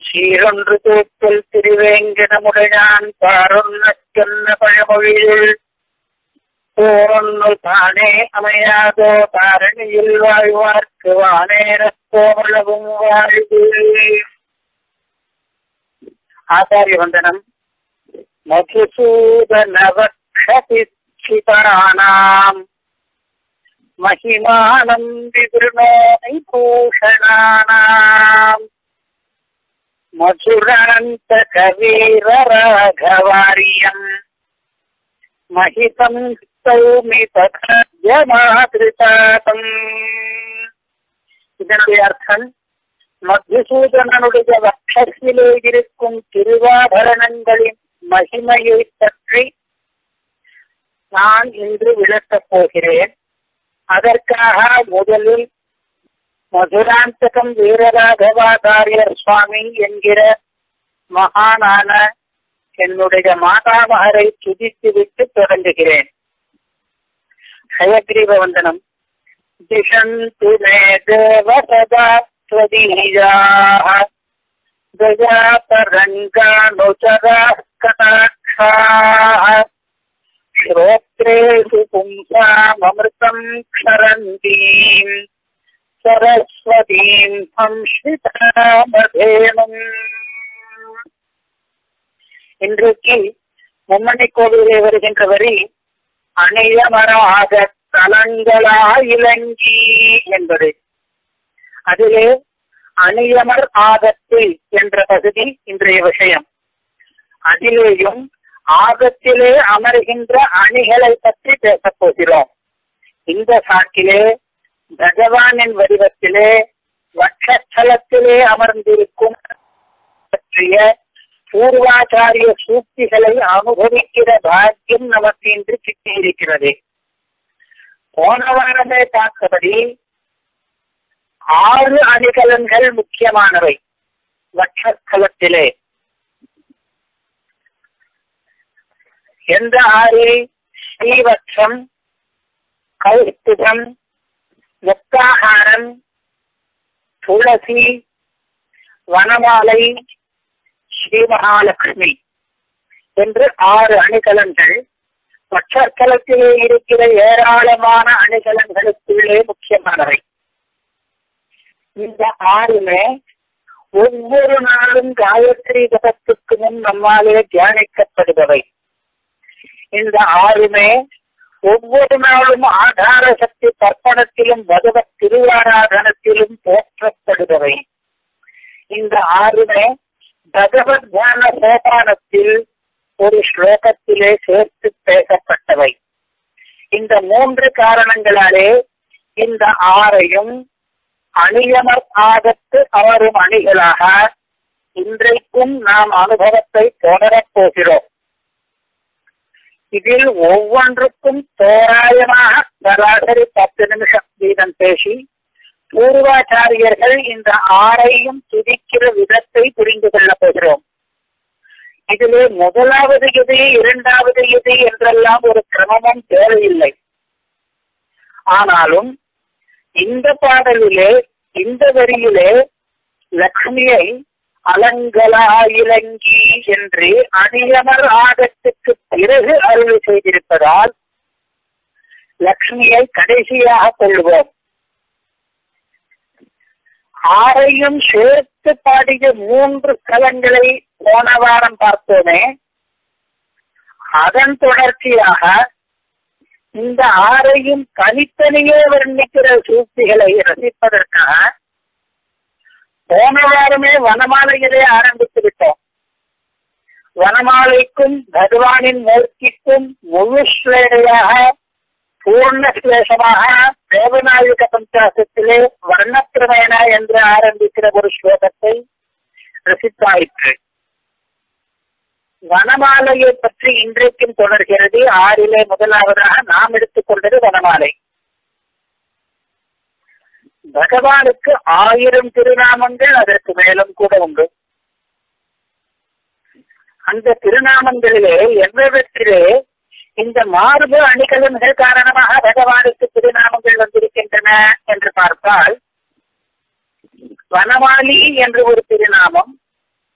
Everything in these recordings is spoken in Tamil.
சீரொன்று தூக்கல் திருவேங்கடமுடையான் பாரொன்ன சொன்ன பழமொழியுள் போரொன்னு தானே அமையாதோ தாரணியில் வாழ்வார்க்கு வானேரப் கோவளவும் வாழ்வு ஆச்சாரிய வந்தனம் மதுசூதனவக்ஷிதானாம் महिमानं विवृणोमि भूषणानाम् मधुरान्तकवीरराघवार्यम् महितं स्तौमि தத்யமாதிருதாதம் இதனுடைய அர்த்தம் மதுசூதனனுடைய வக்ஷத்திலே இருக்கும் திருவாபரணங்களின் மகிமையை பற்றி நான் இன்று விளக்கப் போகிறேன் அதற்காக முதலில் மதுராந்தகம் வீரராகவாச்சாரியர் சுவாமி என்கிற மகானான என்னுடைய மாதாமகரை துதித்து விட்டு தொடங்குகிறேன் ஹயக்ரீவ வந்தனம் திஷந்து மே தேவ சதா ஸ்வதீயாः दयातरङ्गानुचराः कटाक्षाः श्रोत्रेषु पुंसाममृतम् क्षरन्तीम् सरस्वतीम् संश्रितामधेनुम् இன்றைக்கு மும்மணி கோவிலே வருகின்ற வரி அணியமராக தலங்களா இலங்கி என்பது அதிலே அணியமர் ஆகத்து என்ற பகுதி இன்றைய விஷயம் அதிலேயும் ஆகத்திலே அமர்கின்ற அணிகளை பற்றி பேசப் போகிறோம் இந்த சாக்கிலே பகவானின் வடிவத்திலே வட்சஸ்தலத்திலே அமர்ந்திருக்கும் பற்றிய பூர்வாச்சாரிய சூக்திகளை அனுபவிக்கிற பாக்கியம் நமக்கு இன்று கிட்டியிருக்கிறது போன வாரமே பார்த்தபடி ஆறு அணிகலன்கள் முக்கியமானவை வட்சஸ்தலத்திலே எந்த ஆறு ஸ்ரீவத்சம் கௌஸ்துபம் முக்தாகாரம் துளசி வனமாலை ஸ்ரீ மகாலட்சுமி என்று ஆறு அணிகலன்கள் பட்சஸ்தலத்திலே இருக்கிற ஏராளமான அணிகலன்களுக்குள்ளே முக்கியமானவை இந்த ஆறுமே ஒவ்வொரு நாளும் காயத்ரி ஜபத்துக்கு முன் நம்மாலே தியானிக்கப்படுபவை இந்த ஆறுமே ஒவ்வொரு நாளும் ஆதார சக்தி தர்ப்பணத்திலும் பகவத் திருவாராதனத்திலும் போற்றப்படுபவை இந்த ஆறுமே பகவத் தியான சோபானத்தில் ஒரு ஸ்லோகத்திலே சேர்த்து பேசப்பட்டவை இந்த மூன்று காரணங்களாலே இந்த ஆறையும் அணியமர் ஆகத்து அவரும் அணிகளாக இன்றைக்கும் நாம் அனுபவத்தை தொடரப் போகிறோம் இதில் ஒவ்வொன்றுக்கும் தோராயமாக சராசரி பத்து நிமிஷம் வீதம் பேசி பூர்வாச்சாரியர்கள் இந்த ஆறையும் துதிக்கிற விதத்தை புரிந்து கொள்ளப் போகிறோம் இதிலே முதலாவது எது இரண்டாவது எது என்றெல்லாம் ஒரு கிரமமும் தேவையில்லை ஆனாலும் இந்த பாடலிலே இந்த வரியிலே லக்ஷ்மியை அலங்கலா இலங்கி என்று அணியமர் ஆகத்துக்கு பிறகு அருள் செய்திருப்பதால் லக்ஷ்மியை கடைசியாக கொள்வோம் ஆறையும் சேர்த்து பாடிய மூன்று ஸ்தலங்களை போன வாரம் பார்த்தோமே அதன் தொடர்ச்சியாக இந்த ஆறையும் தனித்தனியே வர்ணிக்கிற சூழ்ச்சிகளை ரசிப்பதற்காக போன வாரமே வனமாலையிலே ஆரம்பித்து விட்டோம் வனமாலைக்கும் பகவானின் மூர்த்திக்கும் முழு ஸ்லேடையாக பூர்ண ஸ்லேஷமாக தேவநாயக பஞ்சாசத்திலே வர்ணப்பிரமேன என்று ஆரம்பிக்கிற ஒரு ஸ்லோகத்தை ரசித்தாயிற்று வனமாலையை பற்றி இன்றைக்கும் தொடர்கிறது ஆறிலே முதலாவதாக நாம் எடுத்துக்கொண்டது வனமாலை பகவானுக்கு ஆயிரம் திருநாமங்கள் அதற்கு மேலும் கூட உண்டு அந்த திருநாமங்களிலே எவ்வளவற்றிலே இந்த மார்பு அணிகலன்கள் காரணமாக பகவானுக்கு திருநாமங்கள் வந்திருக்கின்றன என்று பார்த்தால் வனமாலி என்று ஒரு திருநாமம்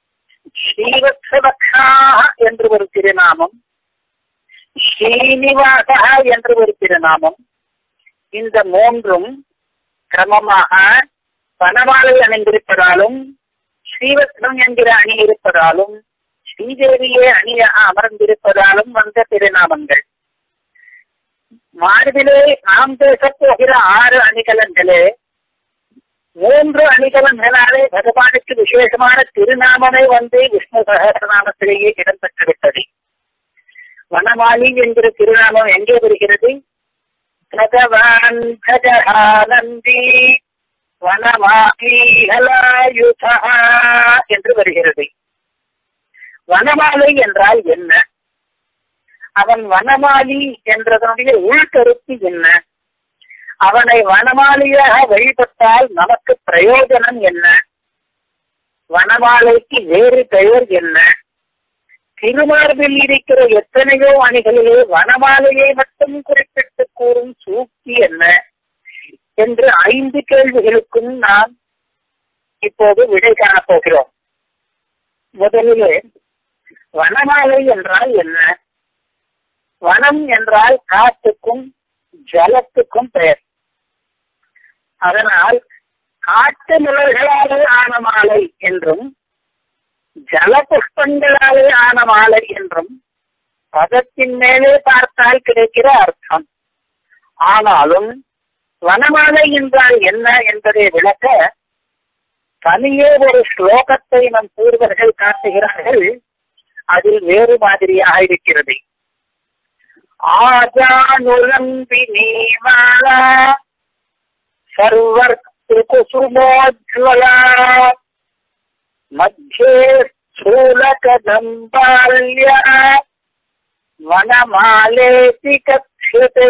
ஸ்ரீவத்சபக்ஷா என்று ஒரு திருநாமம் ஸ்ரீனிவாசா என்று ஒரு திருநாமம் இந்த மூன்றும் கிரமமாக வனமாலை அணிந்திருப்பதாலும் ஸ்ரீவத்னம் என்கிற அணி இருப்பதாலும் ஸ்ரீதேவியே அணியாக அமர்ந்திருப்பதாலும் வந்த திருநாமங்கள் மார்பிலே நாம் பேசப் போகிற ஆறு அணிகலன்களே மூன்று அணிகலன்களாலே பகவானுக்கு விசேஷமான திருநாமமே வந்து விஷ்ணு சகசிரநாமத்திலேயே இடம்பெற்றுவிட்டது வனமாலி என்கிற திருநாமம் எங்கே வருகிறது பகவான் கஜானந்தி வனமாலீகலாயுதா என்று வருகிறது வனமாலை என்றால் என்ன அவன் வனமாலி என்றதனுடைய உள்கருத்து என்ன அவனை வனமாலியாக வழிபட்டால் நமக்கு பிரயோஜனம் என்ன வனமாலைக்கு வேறு பெயர் என்ன திருமார்பில் இருக்கிற எத்தனையோ அணிகளிலே வனமாலையை மட்டும் குறிப்பிட்டு கூறும் சூக்தி என்ன என்று ஐந்து கேள்விகளுக்கும் நாம் இப்போது விடை காணப் போகிறோம் முதலிலே வனமாலை என்றால் என்ன வனம் என்றால் காட்டுக்கும் ஜலத்துக்கும் பெயர் அதனால் காட்டு மலர்களாலே ஆன மாலை என்றும் ஜல புஷ்பங்களாலே ஆன மாலை என்றும் பதத்தின் மேலே பார்த்தால் கிடைக்கிற அர்த்தம் ஆனாலும் வனமாலை என்றால் என்ன என்பதை விளக்க தனியே ஒரு ஸ்லோகத்தை நம் பூர்வர்கள் காட்டுகிறார்கள் அதில் வேறு மாதிரியாக இருக்கிறது ஆஜானுலம்பினி மாலா சர்வர்த்து குசுமோஜ்வலா மத்தியே ஸ்தூலகதம்பால்யா வனமாலேதி கட்சதே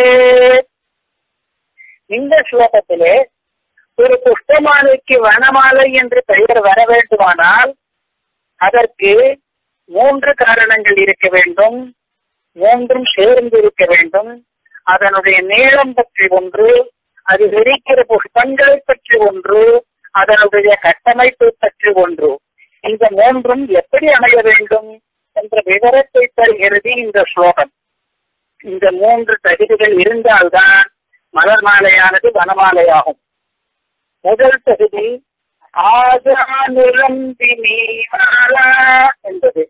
இந்த ஸ்லோகத்திலே ஒரு புஷ்பமாலைக்கு வனமாலை என்று பெயர் வர வேண்டுமானால் அதற்கு மூன்று காரணங்கள் இருக்க வேண்டும் மூன்றும் சேர்ந்து இருக்க வேண்டும் அதனுடைய நீளம் பற்றி ஒன்று அது விரிக்கிற புஷ்பங்களை பற்றி ஒன்று அதனுடைய கட்டமைப்பை பற்றி ஒன்று இந்த மூன்றும் எப்படி அமைய வேண்டும் என்ற விவரத்தை தருகிறது இந்த ஸ்லோகம் இந்த மூன்று தகுதிகள் இருந்தால்தான் மலர் மாலையானது வனமாலையாகும் முதல் தகுதி ஆஜானுலம்பினி மாலா என்பது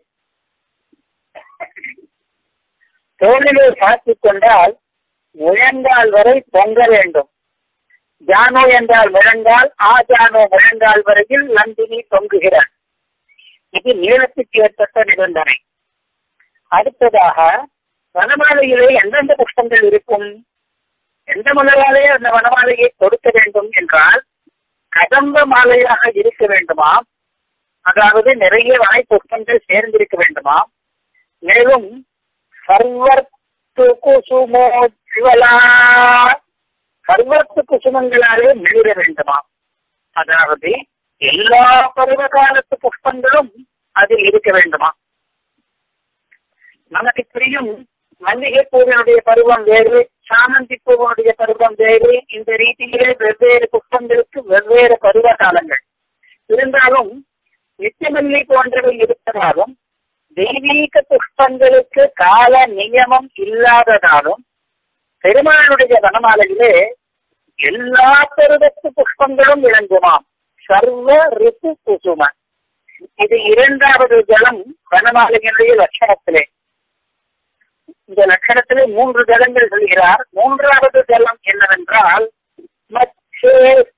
தோளிலே சாத்திக் கொண்டால் முழங்கால் வரை பொங்க வேண்டும் ஜானோ என்றால் முழங்கால் ஆ ஜானோ முழங்கால் வரையில் நந்தினி தொங்குகிறார் இது நீளத்துக்கு ஏற்பட்ட நிபந்தனை அடுத்ததாக வனமாலையிலே எந்தெந்த புஷ்பங்கள் இருக்கும் எந்த மலராலே அந்த வனமாலையை கொடுக்க வேண்டும் என்றால் கதம்ப மாலையாக இருக்க வேண்டுமா அதாவது நிறைய வனை புஷ்பங்கள் சேர்ந்திருக்க வேண்டுமா மேலும் சர்வத்து குசுமோஜ்வலா சர்வத்து குசுமங்களாலே மிளிர வேண்டுமா அதாவது எல்லா பருவ காலத்து புஷ்பங்களும் அதில் இருக்க வேண்டுமா நமக்கு தெரியும் மல்லிகை பூவினுடைய பருவம் வேறு சாமந்தி பூவனுடைய பருவம் வேறு இந்த ரீதியிலே வெவ்வேறு புஷ்பங்களுக்கு வெவ்வேறு பருவ காலங்கள் இருந்தாலும் நித்தியமல்லி போன்றவை இருப்பதாலும் தெய்வீக புஷ்பங்களுக்கு கால நியமம் இல்லாததாலும் பெருமாளுடைய வனமாலையிலே எல்லா பருவத்து புஷ்பங்களும் விளங்குமாம் சர்வ ரித்து குசும இது இரண்டாவது ஜலம் வனமாலையினுடைய லட்சணத்திலே இந்த லட்சணத்திலே மூன்று ஜலங்கள் சொல்கிறார் மூன்றாவது ஜலம் என்னவென்றால் மச்சே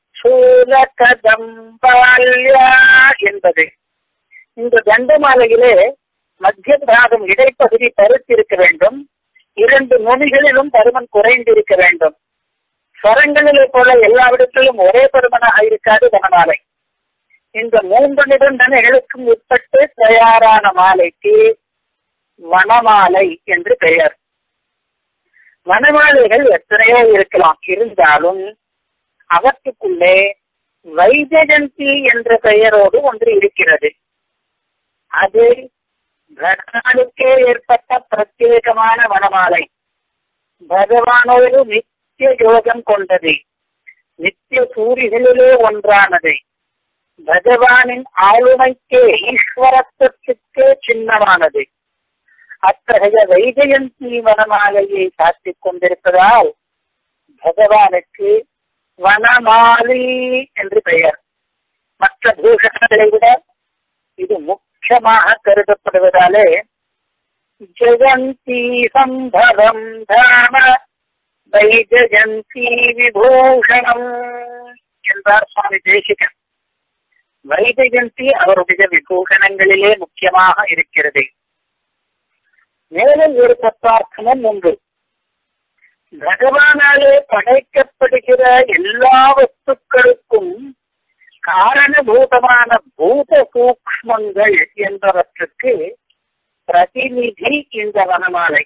சூலகதம்பால்யா என்பது இந்த தண்டமாலையிலே மத்திய பாகம் இடைப்பகுதி பருத்திருக்க வேண்டும் இரண்டு நுனிகளிலும் பருமன் குறைந்திருக்க வேண்டும் ஸ்வரங்களிலே போல எல்லாவிடத்திலும் ஒரே பருமனாக இருக்காது வனமாலை இந்த மூன்று நிபந்தனைகளுக்கும் உட்பட்டு தயாரான மாலைக்கு வனமாலை என்று பெயர் வனமாலைகள் எத்தனையோ இருக்கலாம் இருந்தாலும் அவற்றுக்குள்ளே வைஜயந்தி என்ற பெயரோடு ஒன்று இருக்கிறது அது பகவானுக்கே ஏற்பட்ட பிரத்யேகமான வனமாலை பகவானோடு நித்திய யோகம் கொண்டது நித்திய சூரிகளிலே ஒன்றானது பகவானின் ஆளுமைக்கே ஈஸ்வரத்துவத்துக்கே சின்னமானது அத்தகைய வைஜயந்தி வனமாலையை காட்டிக் கொண்டிருப்பதால் பகவானுக்கு வனமாலி என்று பெயர் மற்ற பூஷணங்களை விட இது முக்கியமாக கருதப்படுவதாலே ஜெயந்தி சம்பவம் தாம வைஜயந்தி விபூஷணம் என்றார் சுவாமி தேசிகன் வைஜயந்தி அவருடைய விபூஷணங்களிலே முக்கியமாக இருக்கிறது மேலும் ஒரு தத்துவார்த்தமும் உண்டு பகவானாலே படைக்கப்படுகிற எல்லா வஸ்துக்களுக்கும் காரணபூதமான பூத சூக்மங்கள் என்பவற்றுக்கு பிரதிநிதி இந்த வனமாலை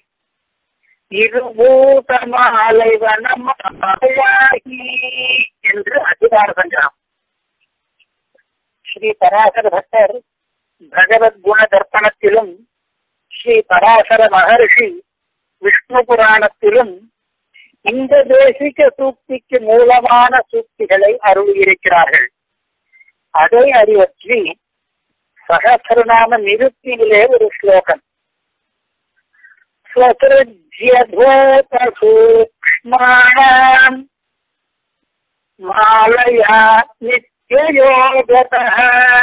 இருபூதமாலை வனமாயாகி என்று அதிகார சங்கிரம் ஸ்ரீ பராசர பட்டர் பகவத் குண தர்ப்பணத்திலும் ஸ்ரீ பராசர மகர்ஷி விஷ்ணு புராணத்திலும் இந்த தேசிக சூக்திக்கு மூலமான சூக்திகளை அருளியிருக்கிறார்கள் அதை அறிவற்றி சகசிரநாம நிருத்தியிலே ஒரு ஸ்லோகம் ஸ்வசிருஜ்யபூத சூக்ஷ்மாணாம் மாலயா நித்யயோகதः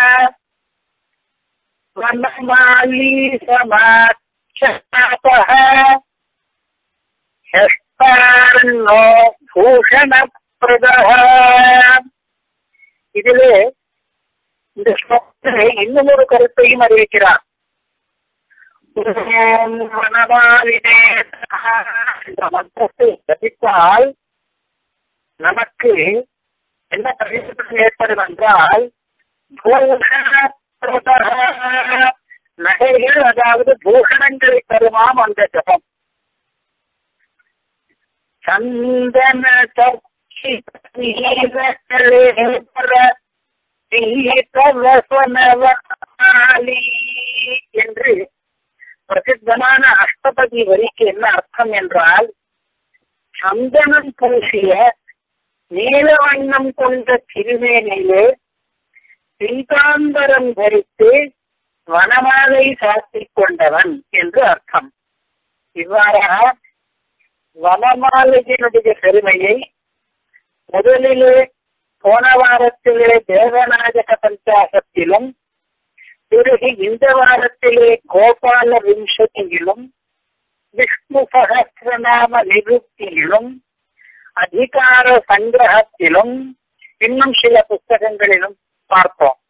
வனமாலி சமாட்சதः ஹஸ்தார்ணோ பூஷணப்பிரதः இதிலே இந்த ஸ்லோகத்திலே இன்னும் ஒரு கருத்தையும் அறிவிக்கிறார் ஓம் வனமாலினே நமः என்ற மந்திரத்தை ஜபித்தால் நமக்கு என்ன பரிசுத்தம் ஏற்படும் என்றால் பூஷணப்பிரதः நகைகள் அதாவது பூஷணங்களை தருமாம் அந்த ஜபம் சந்தன சீதவசனவாலி என்று பிரசித்தமான அஷ்டபதி வரிக்கு என்ன அர்த்தம் என்றால் சந்தனம் பூசிய நீல வண்ணம் கொண்ட திருமேனிலே பீதாம்பரம் தரித்து வனமாலை சாத்திக் கொண்டவன் என்று அர்த்தம் இவ்வாறாக வனமாலையினுடைய பெருமையை முதலிலே போன வாரத்திலே தேவநாயக பஞ்சாசத்திலும் பிறகு இந்த வாரத்திலே கோபால விம்சதியிலும் விஷ்ணு சகசிரநாம நிருப்தியிலும் அதிகார சங்கிரகத்திலும் இன்னும் சில புஸ்தகங்களிலும் பார்ப்போம்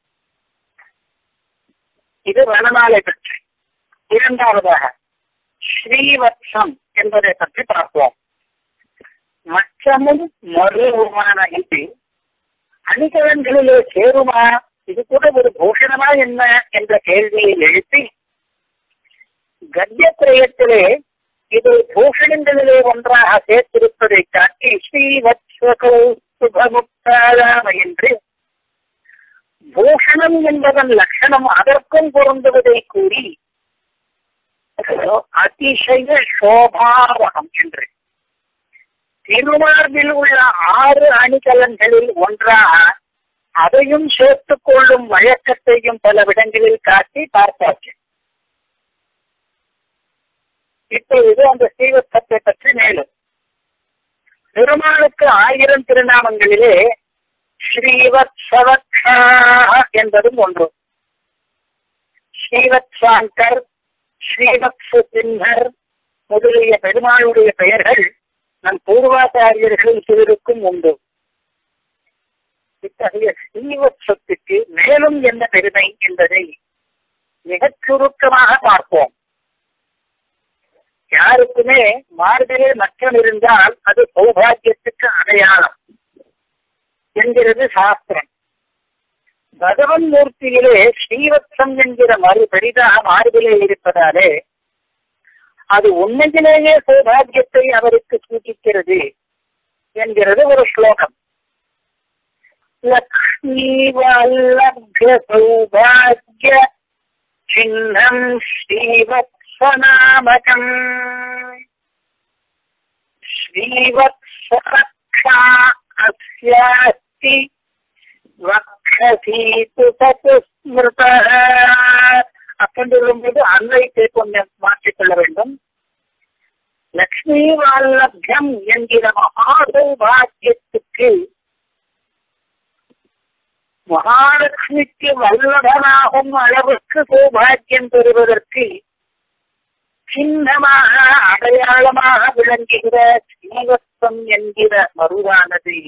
இது வனமாலை பற்றி இரண்டாவதாக ஸ்ரீவத்சம் என்பதை பற்றி பார்ப்போம் மச்சமும் மருவுமான இது அணிகலன்களிலே சேருமா இது கூட ஒரு பூஷணமா என்ன என்ற கேள்வியை எழுப்பி கத்தியத்திரயத்திலே இது பூஷணங்களிலே ஒன்றாக சேர்த்திருப்பதை காட்டி ஸ்ரீவத்சகோ சுபமுக்தாராம என்று பூஷணம் என்பதன் லட்சணம் அதற்கும் பொருந்துவதை கூறி அதிசய சோபாவகம் என்று திருமார்பில் உள்ள ஆறு அணிகலன்களில் ஒன்றாக அதையும் சேர்த்துக் கொள்ளும் வழக்கத்தையும் பல இடங்களில் காட்டி பார்த்தாச்சு இப்பொழுது அந்த ஸ்ரீவத்சத்தை பற்றி மேலும் பெருமாளுக்கு ஆயிரம் திருநாமங்களிலே ஸ்ரீவத்சவக்ஷா என்பதும் ஒன்று ஸ்ரீவத்சாங்கர் ஸ்ரீவத்ச சின்ஹர் முதலிய பெருமாளுடைய பெயர்கள் நம் பூர்வாச்சாரியர்கள் சிலருக்கும் உண்டு இத்தகைய ஸ்ரீவத்சத்துக்கு மேலும் என்ன பெருமை என்பதை மிகச் சுருக்கமாக பார்ப்போம் யாருக்குமே மார்பிலே மச்சம் இருந்தால் அது சௌபாகியத்துக்கு அடையாளம் என்கிறது சாஸ்திரம் பகவன் மூர்த்தியிலே ஸ்ரீவத்சம் என்கிற மறு பெரிதாக மார்பிலே இருப்பதாலே அது உண்மையிலேயே சௌபாகியத்தை அவருக்கு சூಚಿக்கிறது என்கிறது ஒரு ஸ்லோகம் லக்ஷ்மி வல்லப்ய சௌபாகிய சின்னம் ஸ்ரீவத்சநாமகம் ஸ்ரீவத்சரக்ஷா அஸ்யாஸ்தி வக்ஷசீது தத் ஸ்மிருத அப்படின்னு சொல்லும்போது அன்வைத்தை கொஞ்சம் மாற்றிக்கொள்ள வேண்டும் லக்ஷ்மி வால்லபியம் என்கிற மகாசௌபாகியத்துக்கு மகாலட்சுமிக்கு வல்லபனாகும் அளவுக்கு சௌபாகியம் பெறுவதற்கு சின்னமாக அடையாளமாக விளங்குகிற ஸ்ரீவத்வம் என்கிற மருவானது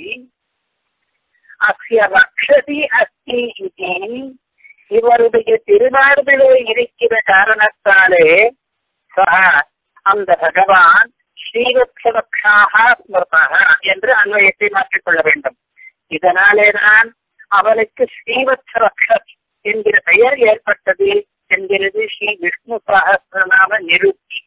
அஸ்ய ரக்ஷதி அஸ்தி இது இவருடைய திருநாடுகளே இருக்கிற காரணத்தாலே சக அந்த பகவான் ஸ்ரீவத்சவக்ஷாக ஸ்மிருதாக என்று அன்வயத்தை மாற்றிக்கொள்ள வேண்டும் இதனாலே தான் அவனுக்கு ஸ்ரீவத்சவக்ஷ என்கிற பெயர் ஏற்பட்டது என்கிறது ஸ்ரீ விஷ்ணு சகசிரநாம நிருப்தி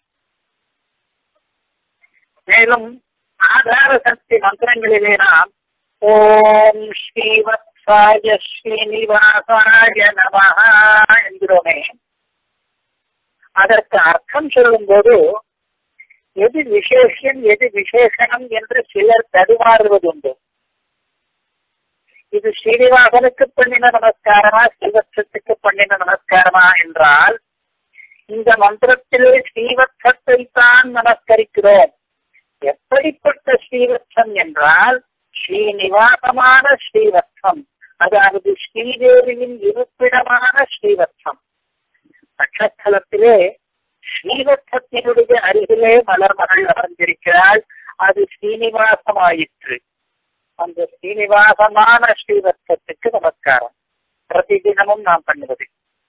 மேலும் ஆதார சக்தி மந்திரங்களிலே நாம் ஓம் ஸ்ரீவத்சாய ஸ்ரீனிவாசாய நமஹா என்கிறோமே அதற்கு அர்த்தம் சொல்லும்போது எது விசேஷம் எது விசேஷனம் என்று சிலர் தடுமாறுவதுண்டு இது ஸ்ரீனிவாசனுக்கு பண்ணின நமஸ்காரமா ஸ்ரீவத்சத்துக்கு பண்ணின நமஸ்காரமா என்றால் இந்த மந்திரத்திலே ஸ்ரீவத்சத்தை தான் நமஸ்கரிக்கிறோம் எப்படிப்பட்ட ஸ்ரீவத்சம் என்றால் ஸ்ரீனிவாசமான ஸ்ரீவத்சம் அதாவது ஸ்ரீதேவியின் இருப்பிடமான ஸ்ரீவத்சம் நட்சத்திரத்திலே ஸ்ரீவத்சத்தினுடைய அருகிலே மலர் மகள் அமர்ந்திருக்கிறாள் அது ஸ்ரீனிவாசமாயிற்று அந்த ஸ்ரீனிவாசமான ஸ்ரீவத்சத்துக்கு நமஸ்காரம் பிரதிதினமும் நாம் பண்ணுவது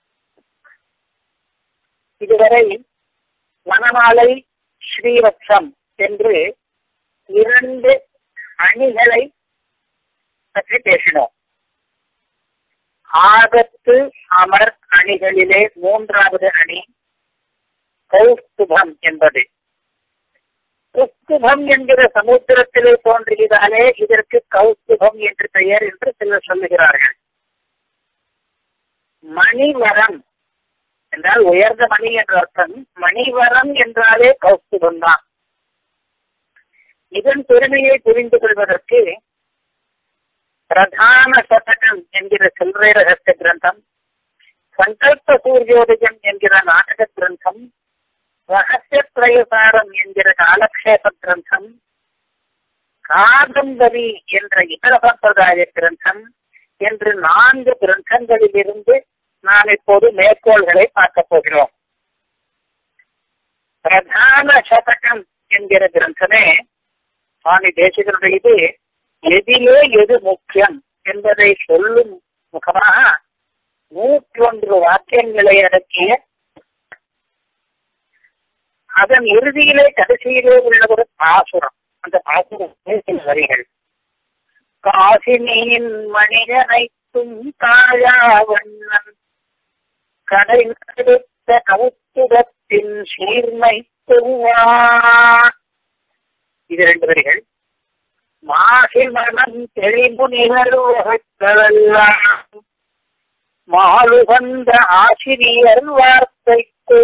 இதுவரை மணமாலை ஸ்ரீவத்சம் என்று இரண்டு அணிகளை பற்றி பேசினோம் ஆகத்து அமர் அணிகளிலே மூன்றாவது அணி கௌஸ்துபம் என்பது கௌஸ்துபம் என்கிற சமுத்திரத்திலே தோன்றுகிறதாலே இதற்கு கௌஸ்துபம் என்று பெயர் என்று சிலர் சொல்லுகிறார்கள் மணிவரம் என்றால் உயர்ந்த மணி என்ற அர்த்தம் மணிவரம் என்றாலே கௌஸ்துபம் தான் இதன் பெருமையை புரிந்து கொள்வதற்கு பிரதான சதகம் என்கிற சில்லறை ரகசிய கிரந்தம் சங்கல்ப சூரியோதயம் என்கிற நாடக கிரந்தம் ரகசிய பிரயசாரம் என்கிற காலக்ஷேப கிரந்தம் காதம்பரி என்ற இதர சம்பிரதாய கிரந்தம் என்று நான்கு கிரந்தங்களிலிருந்து நாம் இப்போது மேற்கோள்களை பார்க்க போகிறோம் பிரதான சதகம் என்கிற கிரந்தமே சுவாமி தேசிகனுடைய இது எதிலே எது முக்கியம் என்பதை சொல்லும் முகமாக நூற்றொன்று வாக்கியங்களை அடக்கிய அதன் இறுதியிலே கடைசியிலே உள்ள ஒரு பாசுரம் அந்த பாசுரத்திலே சில வரிகள் காசினியின் மனிதனைத்தும் தாழாவண்ணன் கடை எடுத்த கவுத்துடத்தின் சீர்மை இது ரெண்டு வரிகள் மாசி மனம் தெளிவு நிகழ்வுகளெல்லாம் மாலு வந்த ஆசிரியர் வார்த்தை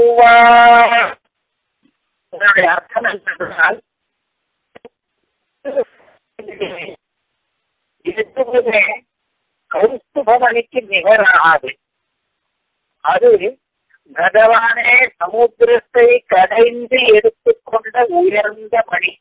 இதனுடைய அர்த்தம் என்றால் எதுவுமே கௌஸ்துபமணிக்கு நிகராகாது அது பகவானே சமுத்திரத்தை கடைந்து எடுத்துக்கொண்ட உயர்ந்த மணி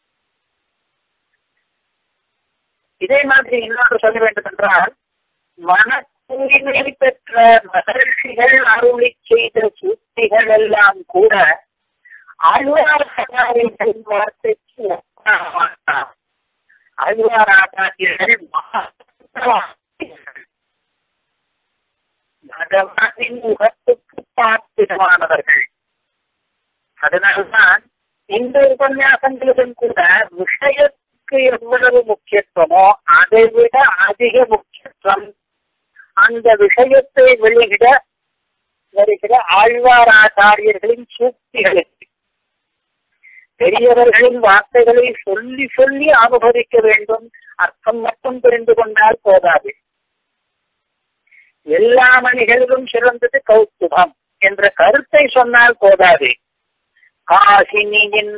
இதே மாதிரி இன்னொன்று சொல்ல வேண்டும் என்றால் மன தூய்மை பெற்ற மகர்ஷிகள் அருளி செய்த சூத்திகள் எல்லாம் கூட ஆழ்வார்களின் வார்த்தைக்கு ஆழ்வார் ஆச்சாரியர்கள் பகவானின் முகத்துக்கு பார்த்திடமானவர்கள் அதனால்தான் இந்த உபன்யாசங்களிலும் கூட விஷயத்துக்கு எவ்வளவு முக்கியத்துவமோ அதை விட அதிக முக்கியத்துவம் அந்த விஷயத்தை வெளியிட வருகிற ஆழ்வார் ஆச்சாரியர்களின் சூக்திகளுக்கு பெரியவர்களின் வார்த்தைகளை சொல்லி சொல்லி அனுபவிக்க வேண்டும் அர்த்தம் மட்டும் தெரிந்து கொண்டால் போதாது எல்லா மணிகளிலும் சிறந்தது கௌத்துபம் என்ற கருத்தை சொன்னால் போதாது காசினியின்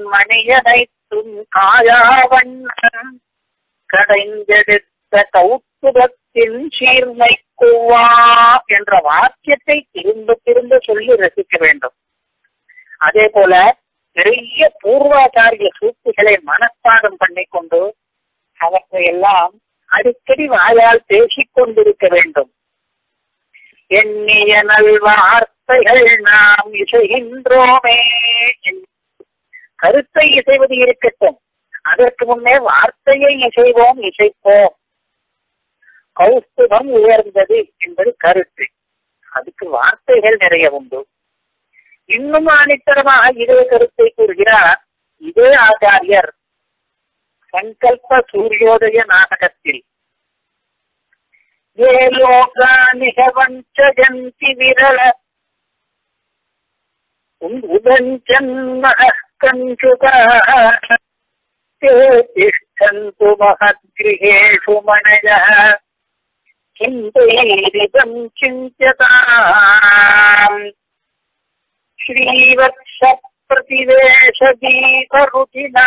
மணியனைத்தும் காயாவண்ணன் கடைந்தெடுத்த கௌத்துபத்தின் உள்ளத்தின் சீர்மைக்குவா என்ற வாக்கியத்தை திரும்ப திரும்ப சொல்லி ரசிக்க வேண்டும் அதே போல பெரிய பூர்வாச்சாரிய சூக்திகளை மனப்பாடம் பண்ணிக்கொண்டு அவற்றை எல்லாம் அடிக்கடி வாயால் பேசிக் கொண்டிருக்க வேண்டும் எண்ணிய நல்வார்த்தைகள் நாம் இசைகின்றோமே கருத்தை இசைவது இருக்கட்டும் அதற்கு முன்னே வார்த்தையை இசைவோம் இசைப்போம் கௌஸ்துபம் உயர்ந்தது என்பது கருத்து அதுக்கு வார்த்தைகள் நிறைய உண்டு இன்னும் ஆணித்தரமாக இதே கருத்தை கூறுகிறார் இதே ஆச்சாரியர் சங்கல்ப சூரியோதய நாடகத்தில் ஏ லோகானிக வஞ்சகந்தி விரல உதஞ்சன்மः கஞ்சுகாः ते तिष्ठन्तु महद्गृहेषु मनयः चिन्तयैरिदम् चिन्त्यताम् श्रीवत्सप्रतिवेशदीपरुचिना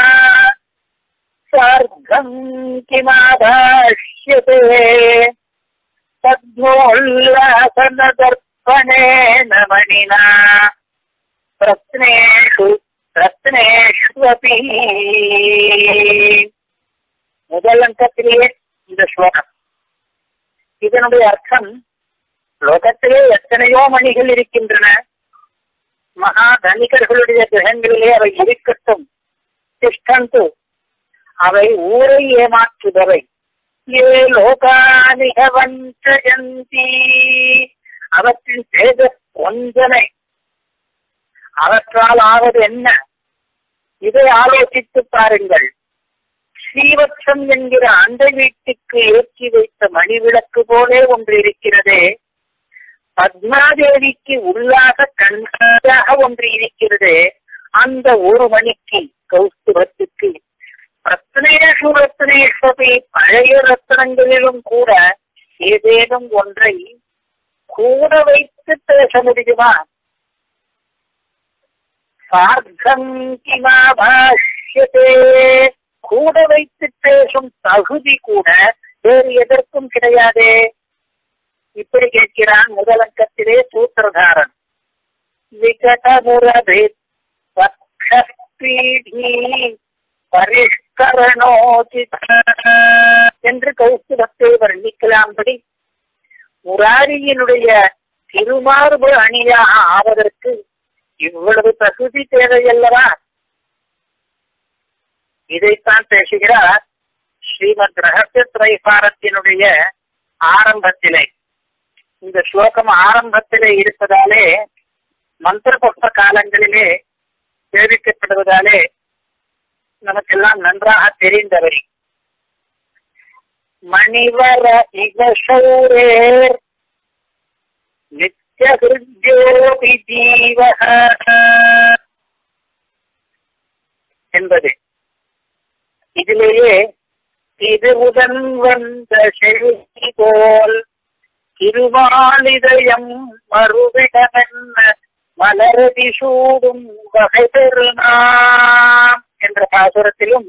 सार्धम् किमाधाष्यते तद्वोल्लासनदर्पणेन मणिना பிரத்னேஷு பிரத்னேஷ்வபி முதல் அங்கத்திலேயே இந்த ஸ்லோகம் இதனுடைய அர்த்தம் லோகத்திலே எத்தனையோ மணிகள் இருக்கின்றன மகா தனிகர்களுடைய கிரகங்களிலே அவை இருக்கட்டும் திஷ்டந்து அவை ஊரை ஏமாற்றுபவை ஏ லோகானிக வஞ்சயந்தி அவற்றின் தேஜ ஒன்றனை அவற்றால் ஆவது என்ன இதை ஆலோசித்து பாருங்கள் ஸ்ரீவத்சம் என்கிற அந்த வீட்டுக்கு ஏற்றி வைத்த மணி விளக்கு போலே ஒன்று இருக்கிறதே பத்மாதேவிக்கு உள்ளாக கண்காக ஒன்று இருக்கிறது அந்த ஒரு மணிக்கு கௌஸ்துவத்துக்கு ரத்னேஷு ரத்னேஸ்வபி பழைய ரத்னங்களிலும் கூட ஏதேனும் ஒன்றை கூட வைத்து பேச முடியுமா சார்த்தம் கிமா பாஷ்யதே கூட வைத்து பேசும் தகுதி கூட வேறு எதற்கும் கிடையாதே இப்படி கேட்கிறான் முதலங்கத்திலே சூத்திரதாரன் விகடமுரபி பக்ஷீடி பரிஷ்கரணோச்சித என்று கௌஸ்துபத்தை வர்ணிக்கலாம்படி முராரியினுடைய திருமார்பு அணியாக ஆவதற்கு இவ்வளவு தகுதி தேவையல்லவா இதைத்தான் பேசுகிறார் ஸ்ரீமத் ரகசிய திரைபாரத்தினுடைய ஆரம்பத்திலே இந்த ஸ்லோகம் ஆரம்பத்திலே இருப்பதாலே மந்திரபக்த காலங்களிலே சேவிக்கப்படுவதாலே நமக்கெல்லாம் நன்றாக தெரிந்தவை மணிவர இகசௌரேர் நித்யஹிருத்யோபி ஜீவக என்பது இதிலேயே திருவுடன் வந்த செழுதி போல் திருவாலிதயம் மறுவிடமென்ன மலரதி சூடும் வகை பெருநாம் என்ற பாசுரத்திலும்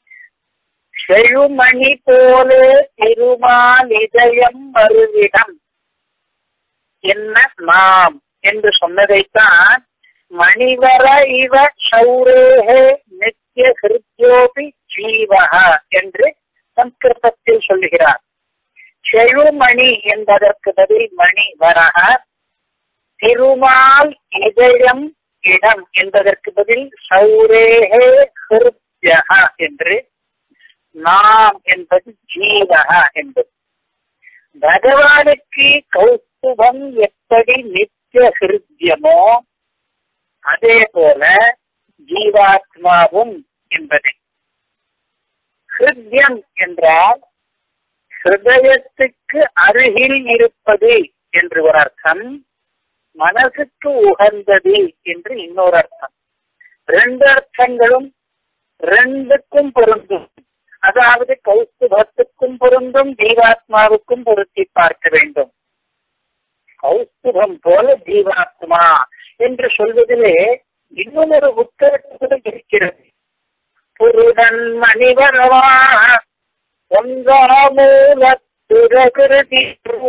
செழுமணி போல திருமாலிதயம் மறுவிடம் என்ன நாம் என்று சொன்னதைத்தான் மணிவர இவ சௌரேகே நித்திய ஹிருத்யோபி ஜீவக என்று சம்ஸ்கிருதத்தில் சொல்லுகிறார் செழுமணி என்பதற்கு பதில் மணி வரக திருமால் இதயம் இடம் என்பதற்கு பதில் சௌரேகே ஹிருத்யக என்று நாம் என்பது ஜீவக என்பது பகவானுக்கு கௌஸ்துபம் எப்படி நித்திய ஹிருத்யமோ அதே போல ஜீவாத்மாவும் என்பது ஹிருத்யம் என்றால் ஹிருதயத்துக்கு அருகில் இருப்பது என்று ஒரு அர்த்தம் மனசுக்கு உகந்தது என்று இன்னொரு அர்த்தம் ரெண்டு அர்த்தங்களும் ரெண்டுக்கும் பொருந்தும் அதாவது கௌஸ்துபத்துக்கும் பொருந்தும் ஜீவாத்மாவுக்கும் பொருத்தி பார்க்க வேண்டும் கௌஸ்துபம் போல ஜீவாத்மா என்று சொல்வதிலே இன்னும் ஒரு உத்தரவு இருக்கிறது புருடன் மணிவரவா ஒன்றாமூல பிரகிருதி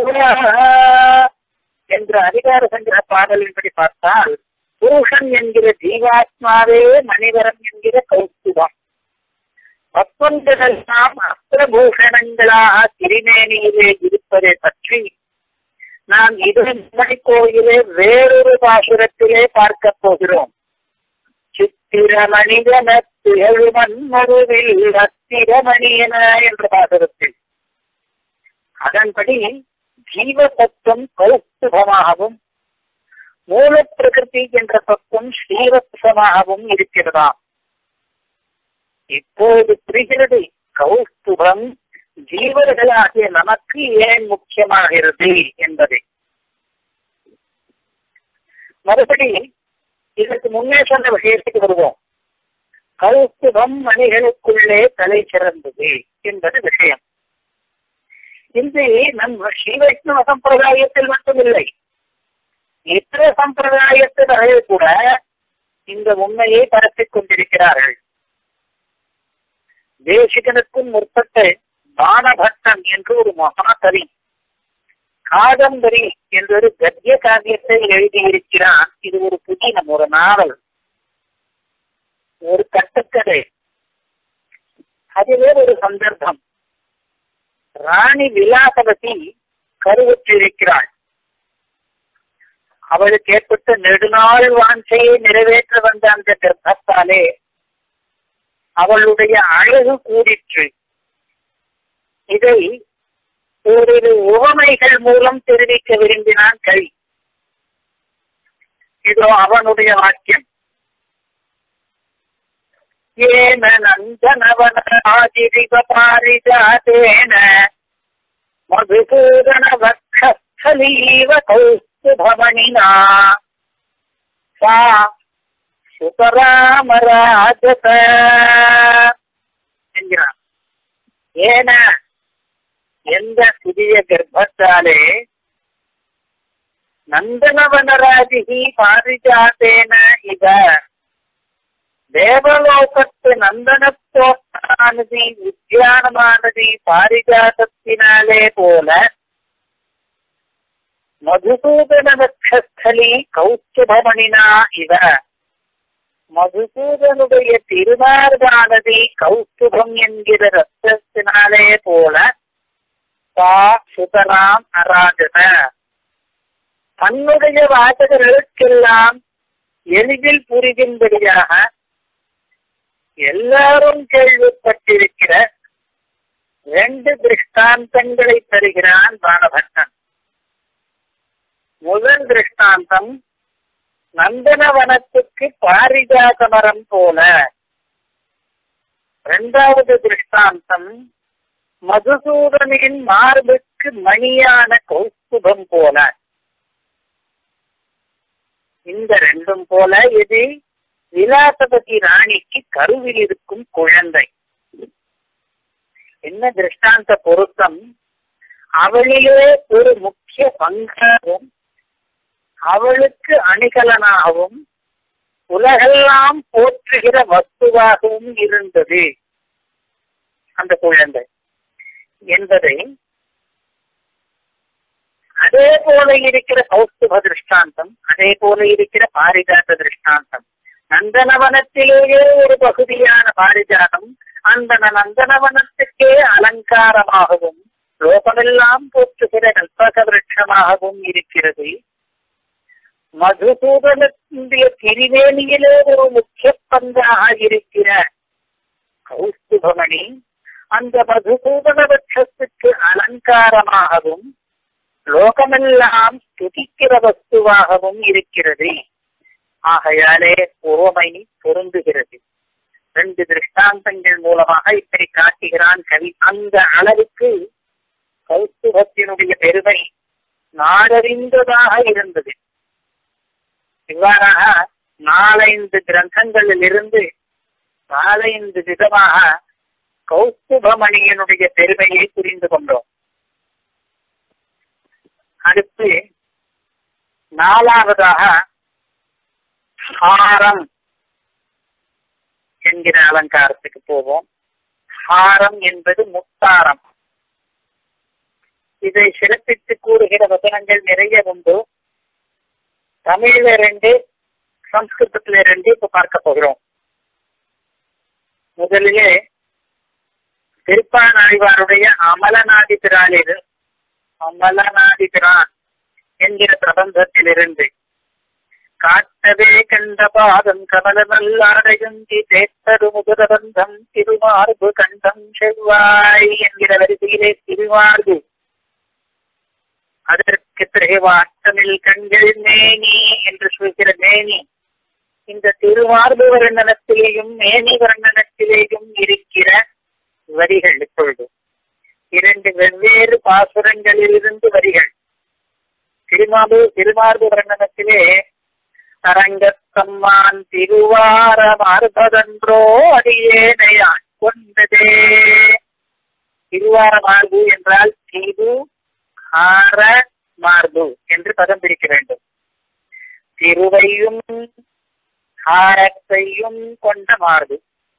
என்ற அதிகார சங்கிர பாடலின்படி பார்த்தால் புருஷன் என்கிற ஜீவாத்மாவே மனிதரம் என்கிற கௌஸ்துபம் பத்தொன்பதெல்லாம் அஸ்திரபூஷணங்களாக திருமேனியிலே இருப்பதை பற்றி நாம் இதனை கோயிலே வேறொரு பாசுரத்திலே பார்க்க போகிறோம் சித்திர மனிதன திகழ்மன்மருவில் அத்திரமணியன என்ற பாசுரத்தில் அதன்படி ஜீவ தத்துவம் கௌஸ்துபமாகவும் மூல பிரகிருதி என்ற தத்துவம் ஸ்ரீவத்சமாகவும் இருக்கிறதாம் இப்போது புரிகிறது கௌஸ்துபம் ஜீவர்களாகிய நமக்கு ஏன் முக்கியமாகிறது என்பதை மறுபடி இதற்கு முன்னே சொன்ன விஷயத்துக்கு வருவோம் கௌஸ்துபம் மணிகளுக்குள்ளே தலை சிறந்தது என்பது விஷயம் இது நம் ஸ்ரீ வைஷ்ணவ சம்பிரதாயத்தில் மட்டுமில்லை இத்தர சம்பிரதாயத்தினர்கள் கூட இந்த உண்மையை பரப்பிக் கொண்டிருக்கிறார்கள் தேசிகனுக்கும் முற்பட்ட பானபட்டன் என்று ஒரு மகாகவி காதம்பரி என்ற ஒரு கத்திய காவியத்தை எழுதியிருக்கிறான் இது ஒரு புதினம் ஒரு நாவல் ஒரு கட்டுக்கதை அதுவே ஒரு சந்தர்ப்பம் ராணி விலாசவதி கருவுற்றிருக்கிறாள் அவளுக்கு ஏற்பட்ட நெடுநாள் வாஞ்சையை நிறைவேற்ற வந்த அந்த கர்ப்பத்தாலே அவளுடைய அழகு கூடிற்று இதை ஓரிரு உவமைகள் மூலம் தெரிவிக்க விரும்பினான் கவி இதோ அவனுடைய வாக்கியம் ஏன நந்தனவனாதிரிவ பாரிஜாதேன மதுசூதன வக்ஷலீவ கௌஸ்துபமணினா சா சுதராமராஜத என்கிறான் ஏன எந்த புதிய கர்ப்பத்தாலே நந்தனவனராஜி பாரிஜாத்தேன இத தேவலோகத்து நந்தனத்தோட்டமானது உத்தியானமானது பாரிஜாதத்தினாலே போல மதுசூதன வட்சஸ்தலி கௌஸ்துபமணினா இவ மதுசூதனுடைய திருமார்பானது கௌஸ்துபம் என்கிற ரத்தத்தினாலே போல சா சுதராம் அராஜன தன்னுடைய வாசகர்களுக்கெல்லாம் எளிதில் புரிகின்றபடியாக எல்லாரும் கேள்விப்பட்டிருக்கிற ரெண்டு திருஷ்டாந்தங்களை தருகிறான் பானபட்டன் முதல் திருஷ்டாந்தம் நந்தனவனத்துக்கு பாரிஜாத மரம் போல இரண்டாவது திருஷ்டாந்தம் மதுசூதனின் மார்புக்கு மணியான கௌஸ்துபம் போல இந்த ரெண்டும் போல இது விலாசபதி ராணிக்கு கருவில் இருக்கும் குழந்தை என்ன திருஷ்டாந்த பொருத்தம் அவளிலே ஒரு முக்கிய பங்காகவும் அவளுக்கு அணிகலனாகவும் உலகெல்லாம் போற்றுகிற வஸ்துவாகவும் இருந்தது அந்த குழந்தை என்பதை அதே போல இருக்கிற கௌஸ்துப திருஷ்டாந்தம் அதே போல இருக்கிற பாரிஜாத திருஷ்டாந்தம் நந்தனவனத்திலேயே ஒரு பகுதியான பாரிஜாதம் அந்த நந்தனவனத்துக்கே அலங்காரமாகவும் லோகமெல்லாம் போற்றுகிற கல்பக விருட்சமாகவும் இருக்கிறது மதுசூதனுடைய திருவேணியிலே ஒரு முக்கிய பங்காக இருக்கிற கௌஸ்துபமணி அந்த மதுசூதன பட்சத்துக்கு அலங்காரமாகவும் லோகமெல்லாம் துதிக்கிற வஸ்துவாகவும் இருக்கிறது ஆகையாலே உவமை பொருந்துகிறது ரெண்டு திருஷ்டாந்தங்கள் மூலமாக இப்படி காட்டுகிறான் கவி அந்த அளவுக்கு கௌஸ்துபத்தினுடைய பெருமை நாடறிந்ததாக இருந்தது இவ்வாறாக நாலைந்து கிரந்தங்களில் இருந்து நாலைந்து விதமாக கௌஸ்துபமணியனுடைய பெருமையை புரிந்து கொண்டோம் அடுத்து நாலாவதாக ஹாரம் என்கிற அலங்காரத்துக்கு போவோம் ஹாரம் என்பது முத்தாரம் இதை சிறப்பித்து கூறுகிற வசனங்கள் நிறைய உண்டு தமிழ்ல ரெண்டு சம்ஸ்கிருதத்துல ரெண்டு இப்ப பார்க்க போகிறோம் முதலிலே திருப்பானாழ்வாருடைய அமலநாதி பிரானில் அமலநாதி பிரான் என்கிற பிரபந்தத்திலிருந்து காட்டவே கண்ட பாதம் கமல நல்லாடையுந்தி தேத்தரு முகுதபந்தம் திருமார்பு கண்டம் செவ்வாய் என்கிற வரிசையிலே திருமார்பு அதற்கு பிறகு வாட்டமில் கண்கள் மேனி என்று சொல்கிற மேனி இந்த திருமார்பு வர்ணனத்திலேயும் மேனி வர்ணனத்திலேயும் இருக்கிற வரிகள் இப்பொழுது இரண்டு வெவ்வேறு பாசுரங்களிலிருந்து வரிகள் திருமார்பு திருமார்பு வர்ணனத்திலே அரங்கத்தம்மான் திருவார மார்பதன்றோ அடியேனையான் கொண்டதே திருவார மார்பு என்றால் திரு ஆர மார்பு என்று பதம் பிரிக்க வேண்டும் திருவையும் ஹாரத்தையும் கொண்ட மார்பு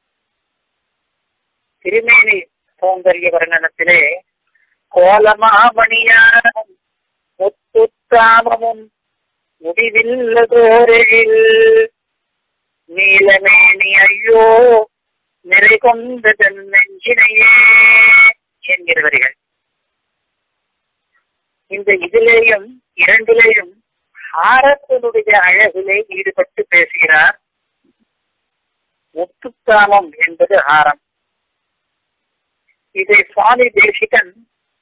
திருமேனி சௌந்தரிய வர்ணனத்திலே கோலமாமணியானமும் முத்துத்தாமமும் முடிவில்லதோரில் நீலமேனி ஐயோ நிறை கொண்டதன் நெஞ்சினையே என்கிறவர்கள் இந்த இதிலேயும் இரண்டிலேயும் ஹாரத்தினுடைய அழகிலே ஈடுபட்டு பேசுகிறார் முத்துத்தாமம் என்பது ஹாரம் இதை சுவாமி தேசிகன்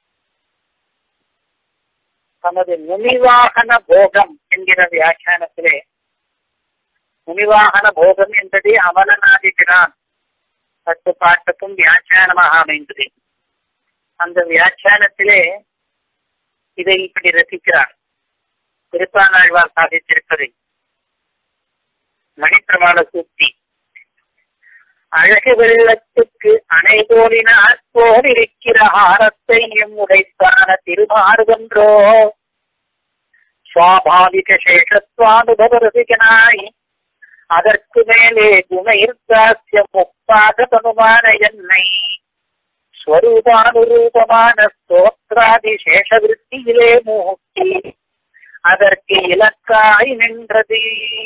தமது முனிவாகன போகம் என்கிற வியாக்கியானத்திலே முனிவாகன போகம் என்பதே அமலநாதிபிரான் பத்து பாட்டுக்கும் வியாக்கியானமாக அமைந்தது அந்த வியாக்கியானத்திலே இதை இப்படி ரசிக்கிறார் திருப்பானாழ்வார் சாதித்திருப்பதை மணிப்பிரமாண சூக்தி அழகு வெள்ளத்துக்கு அணை போலினார் போல் இருக்கிற ஆரத்தையும் உடைத்தான திருமாறுகன்றோ சுவாபாவிக சேஷத்வானுபவரசிகனாய் அதற்கு மேலே குணயிர்தாசியம் முப்பாத தனுமான என்னை ஸ்வரூபானுரூபமான ஸ்தோத்ராதி சேஷவிருத்தியிலே மூட்டி அதற்கு இலக்காய் நின்றது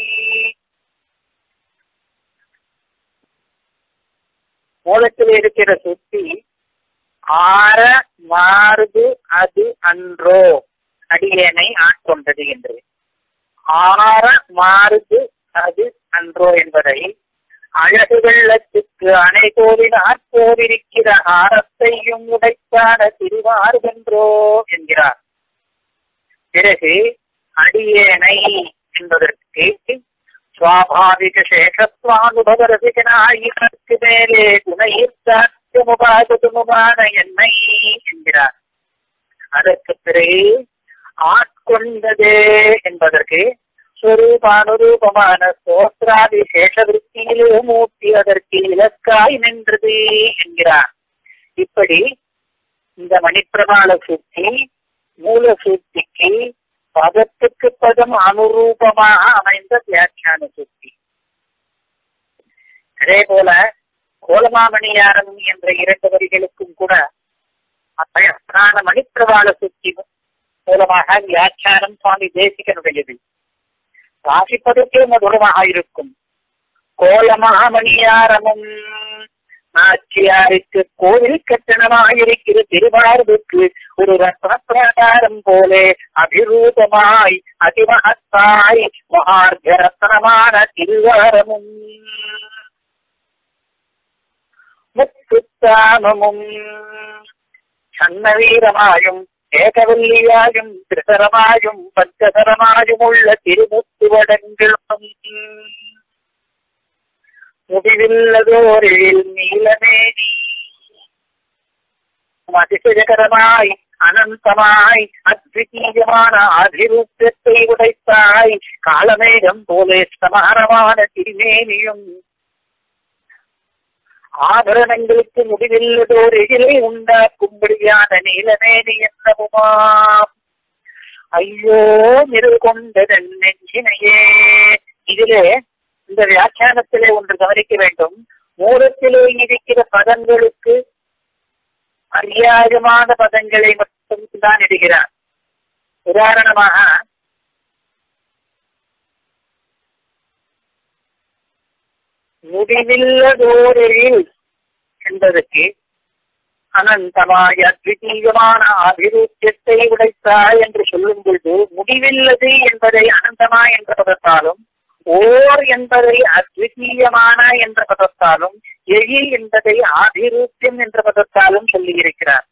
மூலத்தில் இருக்கிற சுத்தி ஆற மாறுது அது அன்றோ அடியேனை ஆட்கொண்டது என்று ஆற மாறுது அது அன்றோ என்பதை அழகு வெள்ளத்துக்கு அணை கோவில் ஆட்போரிருக்கிற ஆரத்தையும் உடைத்தான திருவார்கன்றோ என்கிறார் பிறகு அடியேனை என்பதற்கு சுவாபாவிக சேஷத்வானுபவ ரசிகனாயிரத்துக்கு மேலே குணயிர்த்தாத்தியமுபாதமுபான என்னை என்கிறார் அதற்கு பிறகு ஆட்கொண்டதே என்பதற்கு ஸ்வரூபானுரூபமான சோத்ராதி சேஷவிருத்தியிலே மூர்த்தி அதற்கு இலக்காய் நின்றது என்கிறார் இப்படி இந்த மணிப்பிரமாள சூக்தி மூல சூக்திக்கு பதத்துக்கு பதம் அனுரூபமாக அமைந்த வியாக்கியான சூக்தி அதே போல கோலமாமணியாரம் என்ற இரண்டு வரிகளுக்கும் கூட அழகான மணிப்பிரவாள சூக்தி மூலமாக வியாக்கியானம் சுவாமி தேசிகனுடையது வாசிப்பதற்கே மதுரமாக இருக்கும் கோலமாமணியாரமும் நாச்சியாருக்கு கோவில் கட்டணமாயிருக்கிற திருவாரூருக்கு ஒரு ரத்ன பிரகாரம் போலே அபிரூபமாய் அதிமகத்தாய் மகார்க ரத்னமான திருவாரமும் முத்துத்தாமமும் சன்னவீரமாயும் ஏகவல்லியாயும் திரிசரமாயும் பஞ்சசரமாயும் உள்ள திருமுத்துவடங்களும் முடிவில்லதோரில் நீலமேனி அதிசயகரமாய் அனந்தமாய் அத்விதீயமான அதிரூபத்தை உடைத்தாய் காலமேகம் போலே சமாரமான திருமேனியும் ஆபரணங்களுக்கு முடிவில்லதோர் எதிரே உண்டாக்கும்படியான நீலமேனி என்னவுமாம் ஐயோ நிறு கொண்டதன் நெஞ்சினையே இதிலே இந்த வியாக்கியானத்திலே ஒன்று கவனிக்க வேண்டும் மூலத்திலே இருக்கிற பதங்களுக்கு பரியாயமான பதங்களை மட்டும் மட்டும்தான் இடுகிறார் உதாரணமாக முடிவில்லதோரில் என்பதற்கு அனந்தமாய அத்விதீயமான அபிரூத்தியத்தை உடைத்தாய் என்று சொல்லும் பொழுது முடிவில்லது என்பதை அனந்தமா என்ற பதத்தாலும் ஓர் என்பதை அத்விதீயமான என்ற பதத்தாலும் எழில் என்பதை ஆதிரூத்தியம் என்ற பதத்தாலும் சொல்லியிருக்கிறார்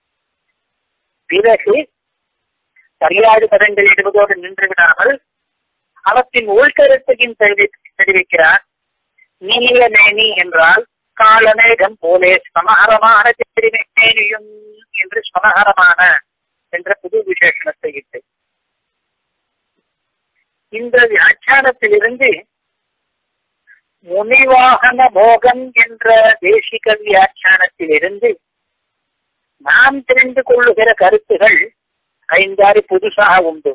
பிறகு சரியாடு பதங்கள் இடுவதோடு நின்று விடாமல் அவற்றின் உள்கருத்தையும் தெரிவிக்கிறார் நீல மேனி என்றால் காலமேகம் போலே சமஹரமான திருமேனியும் என்று சமஹரமான என்ற புது விசேஷணத்தை இட்டு இந்த வியாக்கியானத்திலிருந்து முனிவாகன போகம் என்ற தேசிக வியாக்கியானத்திலிருந்து நாம் தெரிந்து கொள்ளுகிற கருத்துகள் ஐந்தாறு புதுசாக உண்டு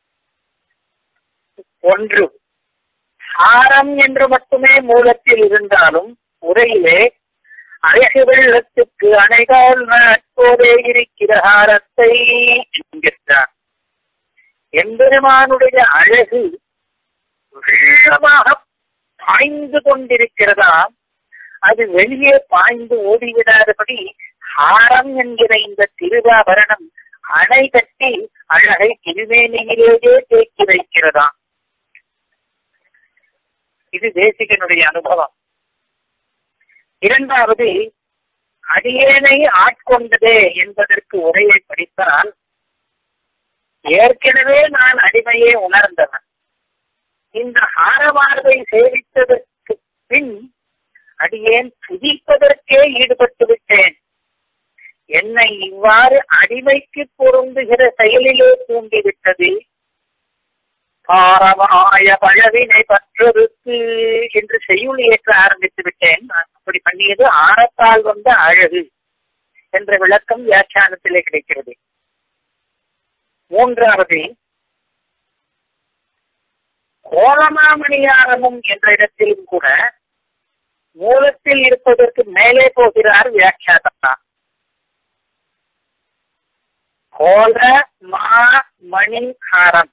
ஒன்று ஹாரம் என்று மட்டுமே மூலத்தில் இருந்தாலும் உரையிலே அழகு வெள்ளத்துக்கு அணைகால் நட்போதே இருக்கிற ஹாரத்தை என்கிறார் எம்பெருமானுடைய அழகு வெள்ளமாக பாய்ந்து கொண்டிருக்கிறதா அது வெளியே பாய்ந்து ஓடிவிடாதபடி ஹாரம் என்கிற இந்த திருவாபரணம் அணை கட்டி அழகை திருவேணியிலேயே தேக்கி வைக்கிறதா இது தேசிகனுடைய அனுபவம் இரண்டாவது அடியேனை ஆட்கொண்டதே என்பதற்கு உரையை படித்தால் ஏற்கனவே நான் அடிமையே உணர்ந்தவன் இந்த ஆரவார்வை சேவித்ததற்கு பின் அடியேன் துதிப்பதற்கே ஈடுபட்டு விட்டேன் என்னை இவ்வாறு அடிமைக்கு பொருந்துகிற செயலிலே தூண்டிவிட்டது பாரமாய பழவினை பற்றொருக்கு என்று செய்யுள் ஏற்ற ஆரம்பித்து விட்டேன் நான் அப்படி பண்ணியது ஆரத்தால் வந்த அழகு என்ற விளக்கம் வியாக்கியானத்திலே கிடைக்கிறது மூன்றாவது கோலமாமணியாரமும் என்ற இடத்திலும் கூட மூலத்தில் இருப்பதற்கு மேலே போகிறார் வியாக்கியாதா கோல மா மணி ஹாரம்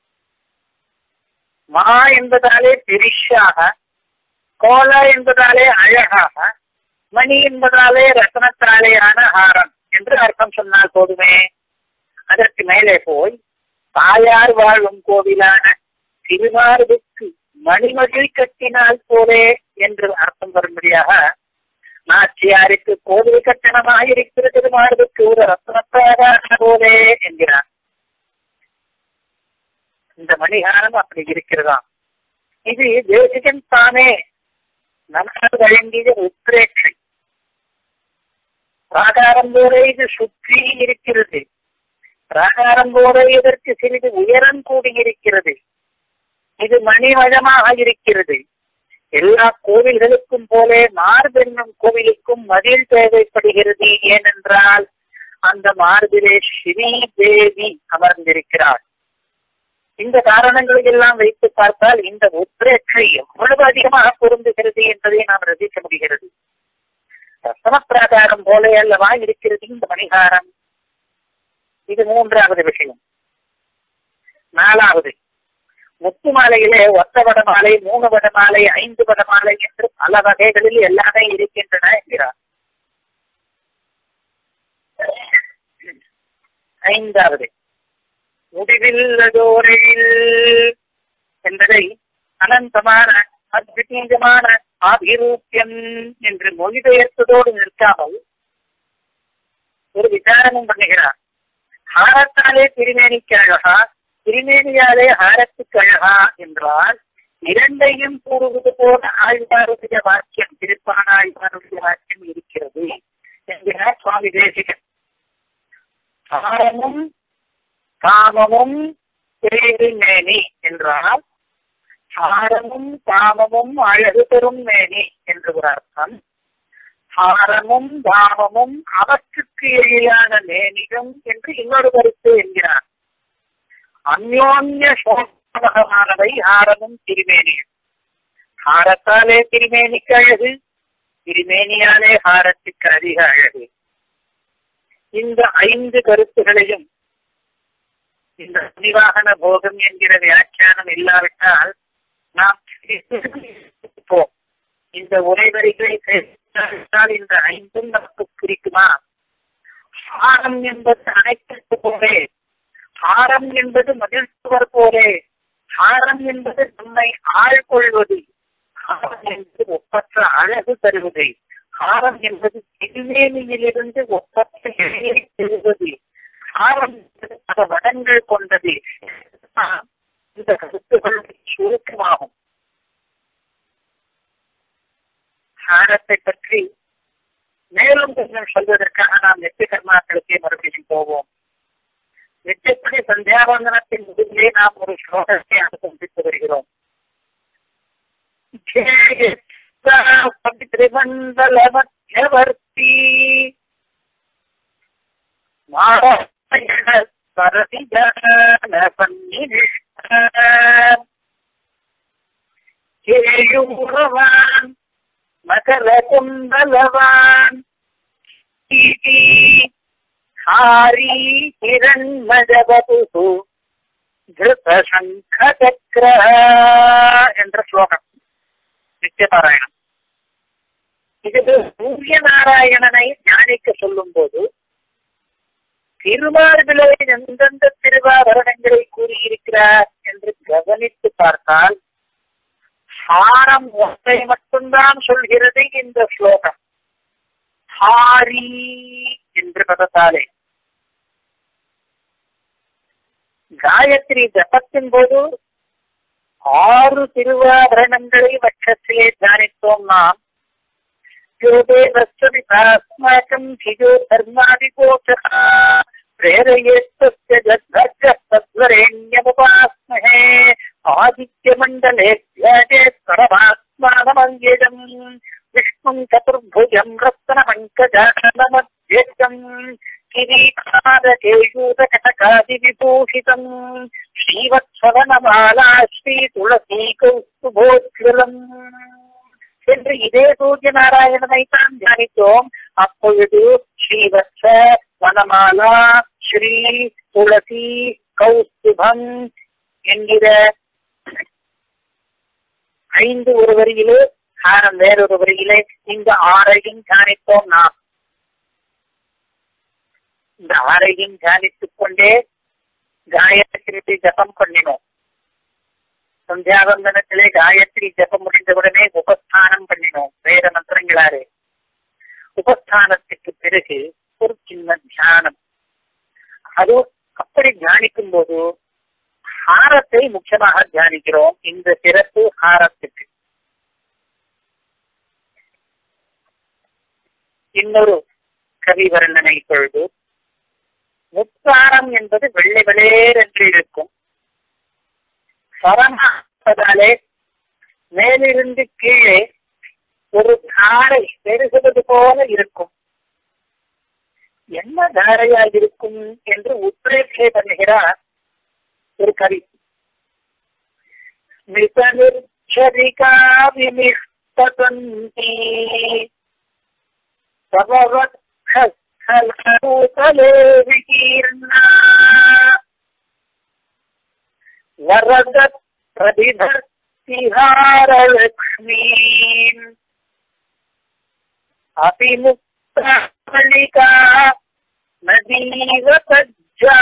மா என்பதாலே பெரிஷாக கோல என்பதாலே அழகாக மணி என்பதாலே ரத்னத்தாலேயான ஹாரம் என்று அர்த்தம் சொன்னால் போதுமே அதற்கு மேலே போய் தாயார் வாழும் கோவிலான திருமார்புக்கு மணிமகிழ் கட்டினால் போலே என்று அர்த்தம் வரும்படியாக நாச்சியாருக்கு கோவில் கட்டணமாக இருக்கிற திருமார்புக்கு ஒரு ரத்னத்தாரான போலே என்கிறார் இந்த மணிகாரம் அப்படி இருக்கிறதா இது தேசிகன் தானே நமக்கு வழங்கிய உத்ரேட்சை ராகாரம் போல இது சுற்றி இருக்கிறது ராகாரம் போல இதற்கு சிறிது உயரம் கூடியிருக்கிறது இது மணிமயமாக இருக்கிறது எல்லா கோவில்களுக்கும் போலே மார்பென்னும் கோவிலுக்கும் மதில் தேவைப்படுகிறது ஏனென்றால் அந்த மார்பிலே ஸ்ரீ தேவி அமர்ந்திருக்கிறார் இந்த காரணங்களை எல்லாம் வைத்து பார்த்தால் இந்த உத்ரேட்சை எவ்வளவு அதிகமாக பொருந்துகிறது என்பதை நாம் ரசிக்க முடிகிறது ரசம பிராகாரம் போல அல்லவா இருக்கிறது இந்த மணிகாரம் இது மூன்றாவது விஷயம் நாலாவது முத்து மாலையிலே ஒத்த வட மாலை மூணு வட மாலை ஐந்து வட மாலை என்று பல வகைகளில் எல்லாமே இருக்கின்றன என்கிறார் ஐந்தாவது முடிவில்லதோரையில் என்பதை அனந்தமான அத்விதீயமான ஆபிரூப்பியம் என்று மொழிபெயர்த்ததோடு நிற்காமல் ஒரு விசாரமும் பண்ணுகிறார் ஹாரத்தாலே திருமேனிக்கு அழகா திருமேனியாலே ஹாரத்துக்கு அழகா என்றால் இரண்டையும் கூறுவது போல ஆழ்வாருடைய வாக்கியம் திருப்பான ஆழ்வாருடைய வாக்கியம் இருக்கிறது என்கிறார் சுவாமி தேசிகன் ஹாரமும் காமமும் மேனி என்றால் ஹாரமும் காமமும் அழகு பெறும் மேனி என்று ஒரு அர்த்தம் ஹாரமும் தாமமும் அவற்றுக்கு எழிலான மேனிகம் என்று இன்னொரு கருத்து என்கிறார் அந்யோன்ய சோகமானவை ஹாரமும் திருமேனியும் ஹாரத்தாலே திருமேனிக்கு அழகு திருமேனியாலே ஹாரத்துக்கு அதிக அழகு இந்த ஐந்து கருத்துகளையும் இந்த நிவாகன போகம் என்கிற வியாக்கியானம் இல்லாவிட்டால் நாம் இருப்போம். இந்த உரைவரிகளை சேர்த்தால் இந்த ஐந்தும் நமக்கு குறிக்குமா ஹாரம் என்பது அனைத்திற்கு போலே ஹாரம் என்பது மகிழ்ச்சுவர் போலே ஹாரம் என்பது நம்மை ஆழ்கொள்வது ஹாரம் என்பது ஒப்பற்ற அழகு தருவது ஹாரம் என்பது திருவேணியிலிருந்து ஒப்பற்ற இழையை பெறுவது ஹாரம் என்பது பல வடங்கள் கொண்டது இதெல்லாம் இந்த கருத்துகள் சுருக்கமாகும் ஹாரத்தை பற்றி மேலும் கொஞ்சம் சொல்வதற்காக நாம் நித்திய கர்மாக்களுக்கே மறுபடியும் போவோம் நித்தியப்படி சந்தியாவந்தனத்தின் முடிவிலே நாம் ஒரு ஸ்லோகத்தை அனுசந்தித்து வருகிறோம் திரிமண்டலமத்தியவர்த்தி சரதி ஜன கேயூரவான் மகர குண்டலவான் ஹாரி ஹிரண்மஜவது திருதசங்கர என்ற ஸ்லோகம் நித்தியபாராயணம் இது சூரிய நாராயணனை தியானிக்க சொல்லும் போது திருமார்பிலே எந்தெந்த திருவாபரணங்களை கூறியிருக்கிறார் என்று கவனித்து பார்த்தால் ஹாரம் ஒன்றை மட்டும்தான் சொல்கிறது இந்த ஸ்லோகம் ஹாரி என்று பதத்தாலே காயத்ரி ஜபத்தின் போது ஆறு திருவாபரணங்களை வட்சத்திலே தியானித்தோம் நாம் யோகேவஸ்வமிதாஸ்மாக்கம் திஜோ தர்மாதிகோச்சகா பிரேரயேத்தஸ்ய ஜத்வரேண்யமுபாஸ்மஹே ஆதித்யமண்டலே தியாஜே பரமாத்மானமங்கேஜம் விஷ்ணும் சதுர்புஜம் ரத்னமங்கஜானமத்யேகம் किरीटादकेयूतकटकादिविभूषितम् ஸ்ரீவத்சவனமாலா ஸ்ரீ துளசி கௌஸ்துபோஜ்வலம் என்று இதே சூரிய நாராயணனை தான் தியானித்தோம் அப்பொழுது ஸ்ரீவத்ச வனமாலா ஸ்ரீ துளசி கௌஸ்துபம் என்கிற ஐந்து ஒரு வரியிலே ஹாரம் வேறொரு வரியிலே இந்த ஆறையும் தியானித்தோம் நாம் இந்த ஆறையும் தியானித்துக் கொண்டே காயத்ரி ஜபம் பண்ணினோம் சந்தியாவந்தனத்திலே காயத்ரி ஜபம் முடிந்தவுடனே உபஸ்தானம் பண்ணினோம் வேத மந்திரங்களாலே உபஸ்தானத்துக்கு பிறகு ஒரு சின்ன தியானம் அது அப்படி தியானிக்கும் போது ஹாரத்தை முக்கியமாக தியானிக்கிறோம் இந்த சிறப்பு ஹாரத்துக்கு இன்னொரு கவி வர்ணனை பொழுது முத்தாரம் என்பது வெள்ளை வெளேர் என்று இருக்கும் சரமாலே மேலிருந்து கீழே ஒரு தாரை பெருகுவது போல இருக்கும் என்ன தாரையாக இருக்கும் என்று உத்ரேட்சை பண்ணுகிறார் ஒரு கவி மிதனிர்ச்சரிகா விமிஷ்டதந்தி சபவத்கலே விகீர்ணா வரதத் பிரதிபர்த்திஹாரலக்ஷ்மீம் அபிமுக்தலிகா நதீவ சஜ்ஜா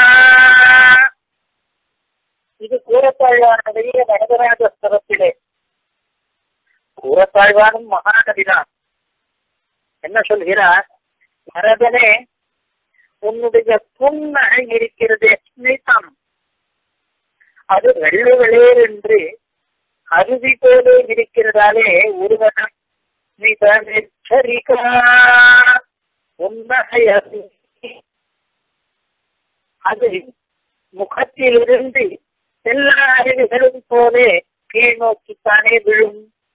இது கூறத்தாழ்வானுடைய வரதராஜ ஸ்தலத்திலே கூறத்தாழ்வானும் மகாகவிதான் என்ன சொல்கிறார் வரதனே உன்னுடைய புன்னகை இருக்கிறது ஸ்மிதம் அது வெள்ளை வெளியேர் என்று அருவி போல இருக்கிறதாலே ஒருவன் உன்னகை அது முகத்திலிருந்து எல்லா அருவிகளும் போலே கீழ் நோக்கித்தானே விழும்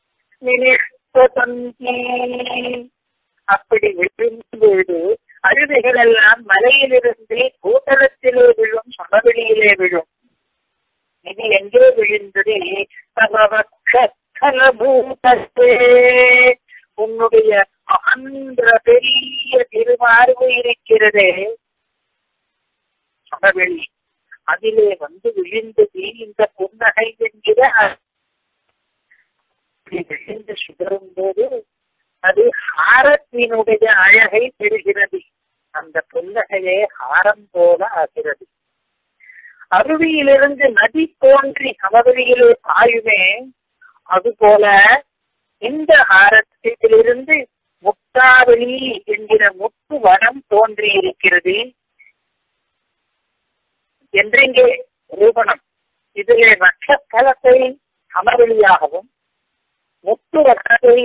அப்படி விழும் பொழுது அருவிகள் எல்லாம் மலையிலிருந்து கூட்டலத்திலே விழும் சமவெளியிலே விழும் இது எங்கே விழுந்தது பூதத்தே உன்னுடைய அகன்ற பெரிய திருமார்பு இருக்கிறதே விழுந்தது இந்த புன்னகை என்கிற விழுந்து சுடரும் போது அது ஹாரத்தினுடைய அழகை பெறுகிறது அந்த புன்னகையே ஹாரம் போல ஆகிறது அருவியிலிருந்து நதி தோன்றி சமவெளியிலே பாயுமே அதுபோல இந்த ஹாரத்திலிருந்து முக்தாவளி என்கிற முத்து வனம் தோன்றி இருக்கிறது என்றெங்கே ரூபணம் இதிலே நட்சத்திரத்தை சமவெளியாகவும் முத்து வனத்தை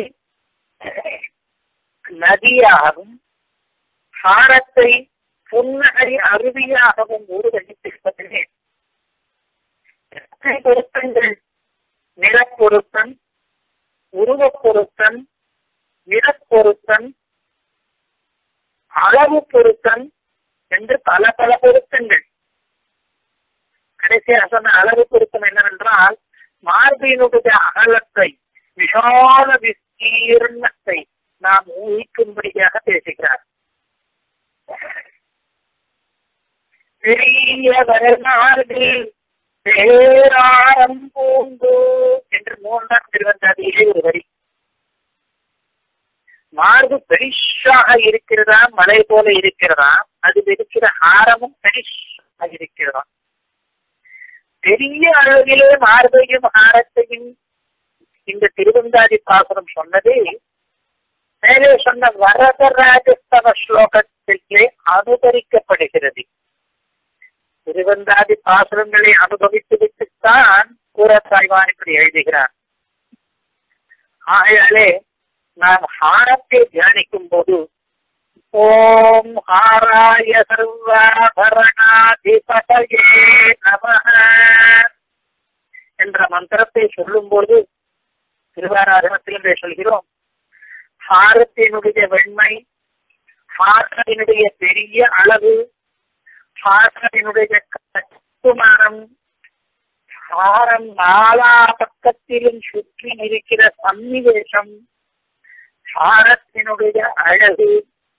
நதியாகவும் ஹாரத்தை புன்னகை அருவியாகவும் உருவகித்திருப்பதிலே எத்தனை பொருத்தங்கள் நிலப்பொருத்தம் உருவப் பொருத்தம் நிறப்பொருத்தம் அளவு பொருத்தம் என்று பல பல பொருத்தங்கள் கடைசியாக சொன்ன அளவு பொருத்தம் என்னவென்றால் மார்பினுடைய அகலத்தை விஷால விஸ்தீர்ணத்தை நாம் ஊகிக்கும்படியாக பேசுகிறார் பெரிய வரலாறுகள் பேராரம் பூண்டு என்று மூன்றாம் திருவந்தாதியிலே ஒரு வரி மார்பு பெரிஷாக இருக்கிறதா மலை போல இருக்கிறதா அது இருக்கிற ஹாரமும் பெரிஷாக இருக்கிறதா பெரிய அளவிலே மார்பையும் ஹாரத்தையும் இந்த திருவந்தாதி பாசனம் சொன்னது மேலே சொன்ன வரதராஜஸ்தவ ஸ்லோகத்திலே அனுபவிக்கப்படுகிறது திருவந்தாதி பாசுரங்களை அனுபவித்து விட்டுத்தான் கூறத்தாய்வான் இப்படி எழுதுகிறார் ஆகையாலே நாம் ஹாரத்தை தியானிக்கும் போது ஓம் ஹாராய சர்வாபரணாதிபதயே நம என்ற மந்திரத்தை சொல்லும்போது திருவாராதனத்தில் சொல்கிறோம் ஹாரத்தினுடைய வெண்மை ஹாரத்தினுடைய பெரிய அளவு ஹாரத்தினுடைய கட்டுமானம் ஹாரம் நாலா பக்கத்திலும் சுற்றி இருக்கிற சன்னிவேசம் ஹாரத்தினுடைய அழகு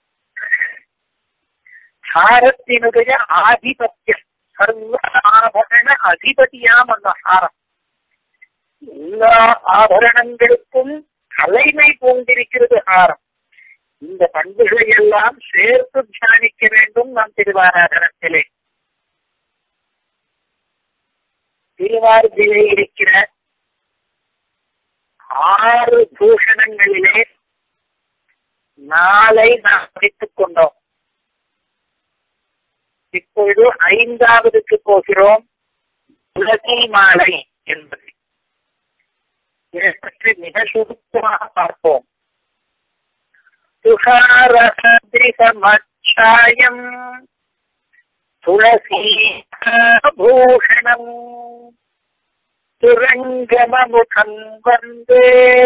ஹாரத்தினுடைய ஆதிபத்தியம் சர்வ ஆபரண அதிபதியாம் அந்த ஹாரம் எல்லா ஆபரணங்களுக்கும் தலைமை பூண்டிருக்கிறது ஹாரம் இந்த பண்புகளை எல்லாம் சேர்த்து தியானிக்க வேண்டும் நம் திருவாராதனத்திலே திருவாரூரிலே இருக்கிற ஆறு பூஷணங்களிலே நாளை நாம் படித்துக் கொண்டோம் இப்பொழுது ஐந்தாவதுக்கு போகிறோம் துளசி மாலை என்பது இதை பற்றி மிக சுருக்கமாக பார்ப்போம் துஷாரசதிரிசமச்சாயம் துளசி பூஷணம் துரங்கமமுகம் வந்தே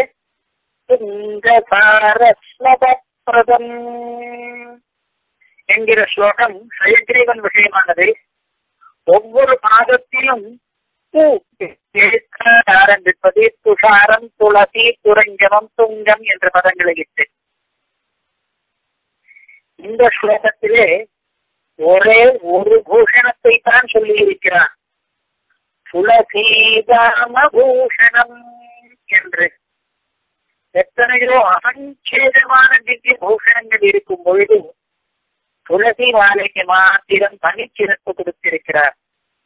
துங்கசாரஸ்வதப்பிரதம் என்கிற ஸ்லோகம் சயக்ரீவன் விஷயமானது ஒவ்வொரு பாதத்திலும் பூ ஆரம்பிப்பது துஷாரம் துளசி துரங்கமம் துங்கம் என்ற பதங்களை இட்டு இந்த ஸ்லோகத்திலே ஒரே ஒரு பூஷணத்தை தான் சொல்லி இருக்கிறான் துளசீதாம பூஷணம் என்று எத்தனையோ அசஞ்சேதமான திவ்ய பூஷணங்கள் இருக்கும் பொழுது துளசி மாலைக்கு மாத்திரம் தனிச்சிறப்பு கொடுத்திருக்கிறார்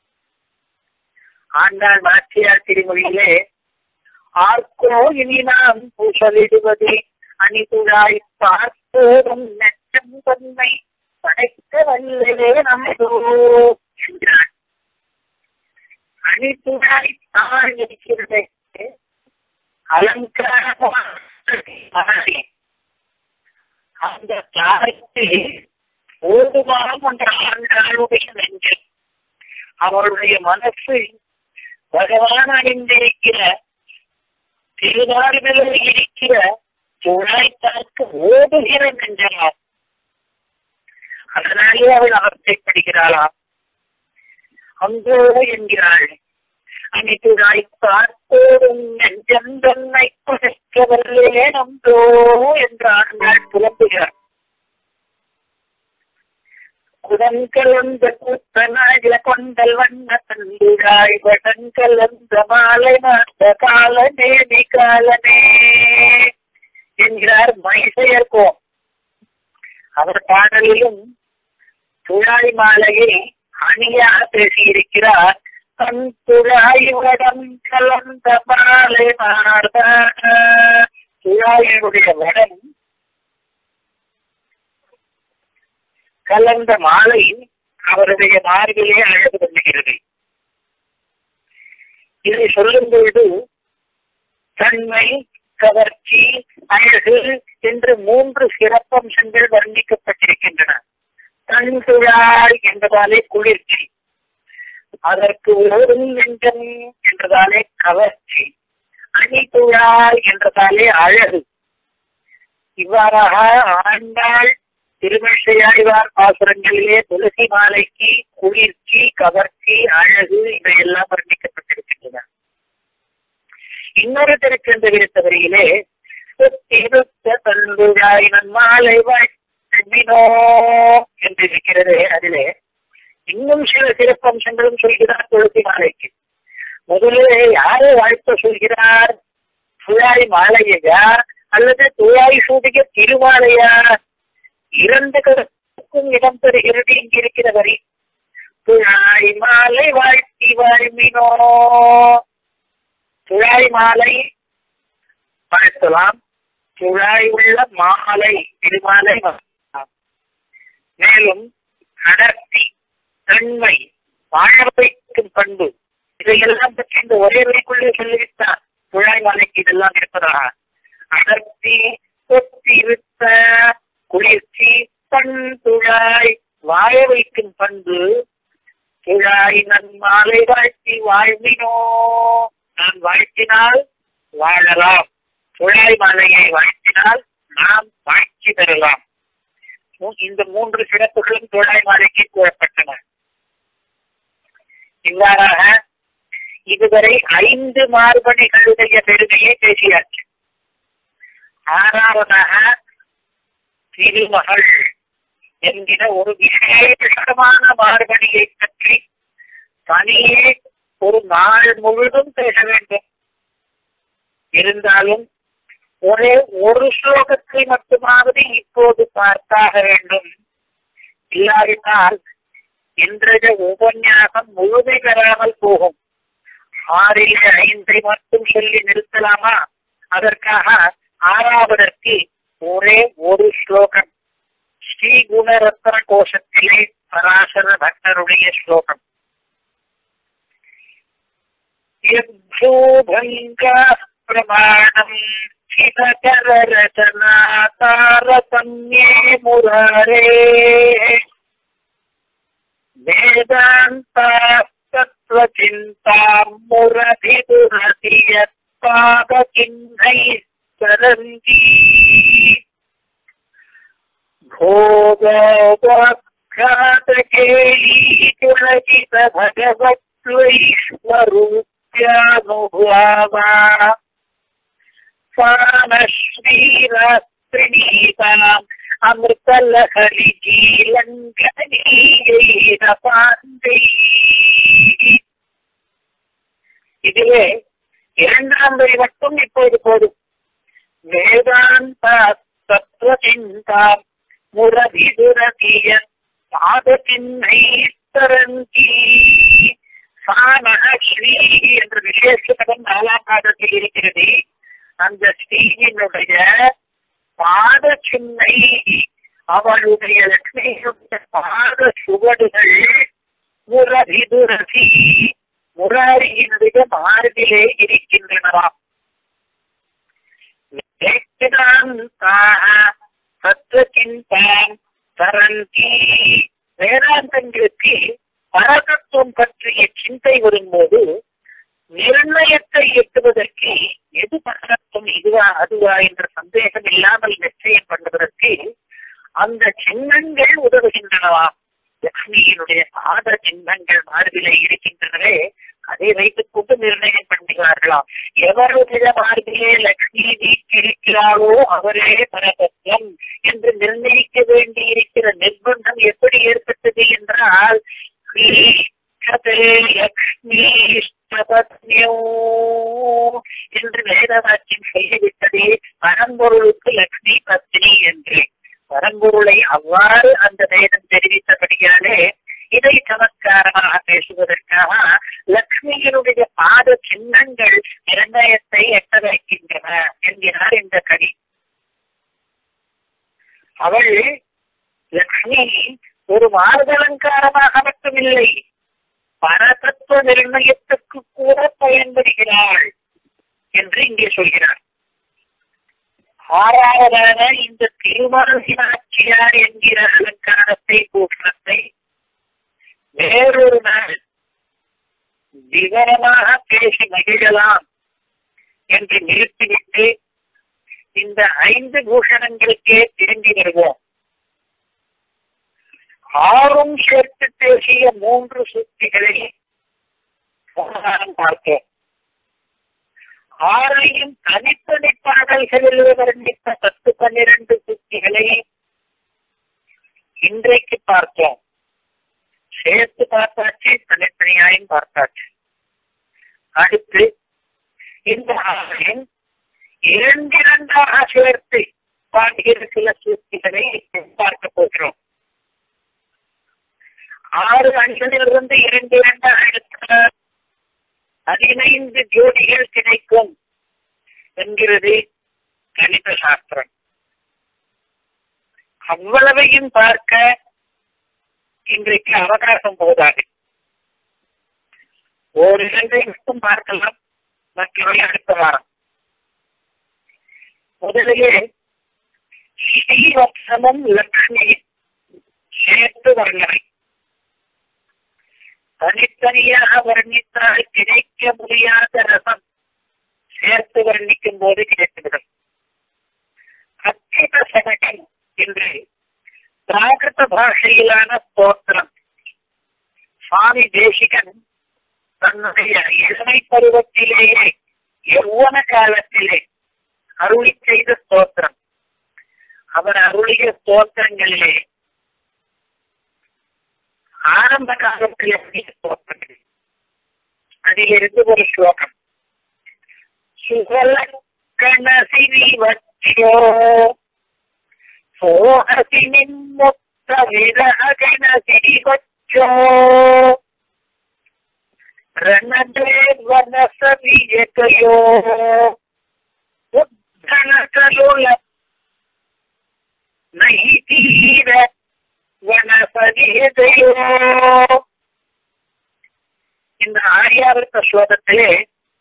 ஆண்டாள் நாச்சியார் திருமொழியிலே ஆர்க்கோ இனி நாம் பூசலிடுவது அணிதுழாய் பார்ப்போதும் நெச்சம் தன்மை படைக்க வல்லவே நம்போ என்கிறார் அணிதுழாய் தான் இருக்கிறது அலங்காரமாக அந்த தாய்க்கு ஓதுவாரம் என்ற ஆண்டாளுடைய நெஞ்சு அவருடைய மனசு பகவான் அணிந்திருக்கிற திருவாரூரில் இருக்கிற துணைத்தாக்கு ஓடுகிற நெஞ்சமாம் அதனாலே அவள் அவஸ்தைப்படுகிறாளாம் அங்கோ என்கிறாள் அனைத்துராய் பார்ப்போடும் நெஞ்சம் தன்னை குறைக்கவல்லே நம்போ என்றார்கள் புலம்புகிறார் உடன் கலந்த கூத்தனாய கொண்டல் வண்ண தந்துழாய் வடன் கலந்த மாலை மாத்த காலனே நீ காலனே என்கிறார் மைசையர்கோம் அவர் பாடலிலும் துழாய் மாலையை அணியாக பேசியிருக்கிறார் தன் துழாய் வடம் கலந்த மாலை மார்ப துழாயினுடைய வடம் கலந்த மாலை அவருடைய மார்பிலே அழகு பண்ணுகிறது இதை சொல்லும் பொழுது தன்மை கவர்ச்சி அழகு என்று மூன்று சிறப்பம்சங்கள் வர்ணிக்கப்பட்டிருக்கின்றன தன்துழாய் என்பதாலே குளிர்ச்சி அதற்கு ஓடும் நெஞ்சம் என்றதாலே கவர்ச்சி அணிதுழாய் என்றதாலே அழகு இவ்வாறாக ஆண்டாள் திருமஷையாழ்வார் பாசுரங்களிலே துளசி மாலைக்கு குளிர்ச்சி கவர்ச்சி அழகு இவையெல்லாம் வர்ணிக்கப்பட்டிருக்கின்றன இன்னொரு திருச்செந்தவிர தவறையிலே திருத்த தந்துழாய் நன்மாலை வாழ்மினோ என்று இருக்கிறது அதிலே இன்னும் சில சிறப்பம்சங்களும் சொல்கிறார் துளசி மாலைக்கு முதலிலே யாரை வாழ்த்த சொல்கிறார் துழாய் மாலையா அல்லது துழாய் சூடிய திருமாலையா இரண்டு கருத்துக்கும் இடம் பெறுகிறது இங்கிருக்கிற வரி துழாய் மாலை வாழ்த்தி வாழ்மினோ துழாய் மாலை வாழ்த்தலாம் துழாய் உள்ள மாலை திருமாலை வாழ்த்தலாம் மேலும் அடர்த்தி தன்மை வாழ வைக்கும் பண்பு இதையெல்லாம் பற்றி இந்த ஒரே வரைக்குள்ளே சொல்லிவிட்டார் துழாய் மாலைக்கு இதெல்லாம் இருப்பதாக அடர்த்தி ஒத்தி விட்ட குளிர்ச்சி பண் துழாய் வாழ வைக்கும் பண்பு துழாய் நன் மாலை வாழ்த்தி வாழ்வினோ நான் வாழ்த்தினால் வாழலாம் துழாய் மாலையை வாழ்த்தினால் நாம் வாழ்ச்சி பெறலாம் இந்த மூன்று சிறப்புகளும் துழாய் மாலைக்கு கூறப்பட்டன இவ்வாறாக இதுவரை ஐந்து மார்பணிகளுடைய பெருமையை பேசியாச்சு ஆறாவதாக திருமகள் என்கிற ஒரு விசேஷமான மார்பணியை பற்றி தனியே ஒரு நாள் முழுதும் பேச வேண்டும் இருந்தாலும் ஒரே ஒரு ஸ்லோகத்தை மட்டுமாவது இப்போது பார்த்தாக வேண்டும் இல்லாவிட்டால் இன்றைய உபன்யாசம் முழுமை பெறாமல் போகும் ஆறில் ஐந்தை மட்டும் சொல்லி நிறுத்தலாமா அதற்காக ஆறாவதற்கு ஒரே ஒரு ஸ்லோகம் ஸ்ரீ குணரத்ன கோஷத்திலே பராசர பக்தருடைய ஸ்லோகம் யக்ஷோபங்க பிரமாணம் சிதகரரச்சனா தாரதம்யே முராரே வேதாந்தா தத்வச்சிந்தாம் முரதிதுரதி யத்பாதகிண்ணை சரந்தி भोगोपघातकेलीचुरचित भगवत्वैश्वरूप्यानुभावा सानश्रीरात्रिणीताम् अमृतलहरिजीलङ्घनीयैर पाण्डैः இதிலே இரண்டாம் வரி மட்டும் இப்போது போதும் வேதாந்த தத்துவ சிந்தா முரதிதுரதிய பாதச்சின்னை தரந்தி சானக ஸ்ரீ என்ற விசேஷ பதம் நாலாம் பாதத்தில் இருக்கிறது அந்த ஸ்ரீயினுடைய பாத சின்னை அவளுடைய லட்சுமியுடைய பாத சுவடுகள் முரதிதுரதி முராரியினுடைய மார்பிலே இருக்கின்றனவாம் தத்துவச்சிந்தான் தரந்தி வேதாந்தங்களுக்கு பரதத்துவம் பற்றிய சிந்தை வரும்போது நிர்ணயத்தை எட்டுவதற்கு எது பரதத்துவம் இதுவா அதுவா என்ற சந்தேகம் இல்லாமல் நிச்சயம் பண்ணுவதற்கு அந்த சின்னங்கள் உதவுகின்றனவா லக்ஷ்மியினுடைய பாத சின்னங்கள் மார்பிலே இருக்கின்றனவே அதை வைத்துக் கொண்டு நிர்ணயம் பண்ணுகிறார்களாம் எவ எவருடைய மார்பிலே லக்ஷ்மி வீற்றிருக்கிறாளோ அவரே பரதத்துவம் என்று நிர்ணயிக்க வேண்டியிருக்கிற நிர்பந்தம் எப்படி ஏற்பட்டது என்றால் லக்ஷ்மி என்று வேதவாக்கியம் சொல்லிவிட்டது பரம்பொருளுக்கு லக்ஷ்மி பத்னி என்று பரம்பொருளை அவ்வாறு அந்த வேதம் தெரிவித்தபடியாலே இதை சமத்காரமாக பேசுவதற்காக லக்ஷ்மியினுடைய பாத சின்னங்கள் நிர்ணயத்தை எட்ட வைக்கின்றன என்கிறார் இந்த கடி அவள் லக்ஷ்மி ஒரு மார்கலங்காரமாக மட்டுமில்லை பரதத்துவ நிர்ணயத்துக்கு கூட பயன்படுகிறாள் என்று இங்கே சொல்கிறார் ஆறாவதான இந்த திருமணசினாட்சியார் என்கிற அலங்காரத்தை கூட்டத்தை வேறொரு நாள் விவரமாக பேசி மகிழலாம் என்று நிறுத்திவிட்டு இந்த ஐந்து பூஷணங்களுக்கே திரும்பி வருவோம் ஆறும் சேர்த்து பேசிய மூன்று சுத்திகளை பார்த்தோம் ஆறையும் தனித்தனி பாடல்களில் வர்ணித்த பத்து பன்னிரண்டு சுத்திகளை இன்றைக்கு பார்த்தோம் சேர்த்து பார்த்தாச்சு தனித்தனியாயும் பார்த்தாச்சு அடுத்து இந்த ஆணையம் இரண்டிரண்டாக சேர்த்து பாடுகிற சில சூழ்ச்சிகளை பார்க்க போகிறோம் ஆறு அணிகளிலிருந்து இரண்டு இரண்டாக எடுத்த பதினைந்து ஜோடிகள் கிடைக்கும் என்கிறது கணித சாஸ்திரம் அவ்வளவையும் பார்க்க இன்றைக்கு அவகாசம் போதாது ஒரு இரண்டை மட்டும் பார்க்கலாம் மற்றவை அடுத்த வாரம் முதலிலே ஸ்ரீவத்சமும் லக்ஷ்மி சேர்த்து வர்ணனை தனித்தனியாக வர்ணித்தால் கிடைக்க முடியாத ரசம் சேர்த்து வர்ணிக்கும் போது கிடைத்துவிடும் அச்சித சதகம் என்று பிராகிருத பாஷையிலான ஸ்தோத்திரம் சுவாமி தேசிகன் தன்னுடைய இளமை பருவத்திலேயே எவ்வன காலத்திலே அருளி செய்த ஸ்தோத்திரம் அவர் அருளிய ஸ்தோத்திரங்களிலே ஆரம்ப காலத்தில் அருளிய ஸ்தோத்திரங்கள் அதிலிருந்து ஒரு ஸ்லோகம் சுகலக்கணசினி வச்சோ சோஹசி நின்முக்த விரகன சிரிவச்சோ ரணதேவனசவியகயோ உத்தனகலுல நைதீர வனசதியதையோ இந்த ஆரியாவிற்க ஸ்லோகத்திலே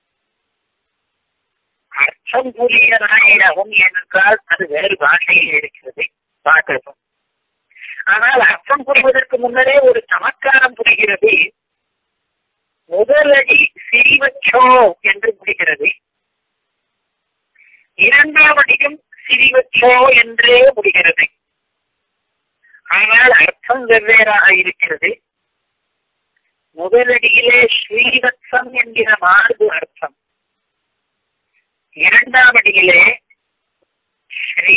அர்த்தம் புரிய நாயிடவும் ஏனென்றால் அது வேறு பாஷையில் இருக்கிறது பார்க்கிறோம் ஆனால் அர்த்தம் புரிவதற்கு முன்னரே ஒரு சமத்காரம் புரிகிறது முதலடி சிறிவச்சோ என்று முடிகிறது இரண்டாம் அடியும் சிறிவச்சோ என்றே முடிகிறது ஆனால் அர்த்தம் வெவ்வேறாக இருக்கிறது முதலடியிலே ஸ்ரீவத்சம் என்கிற மார்பு அர்த்தம் இரண்டாம் அடியிலே ஸ்ரீ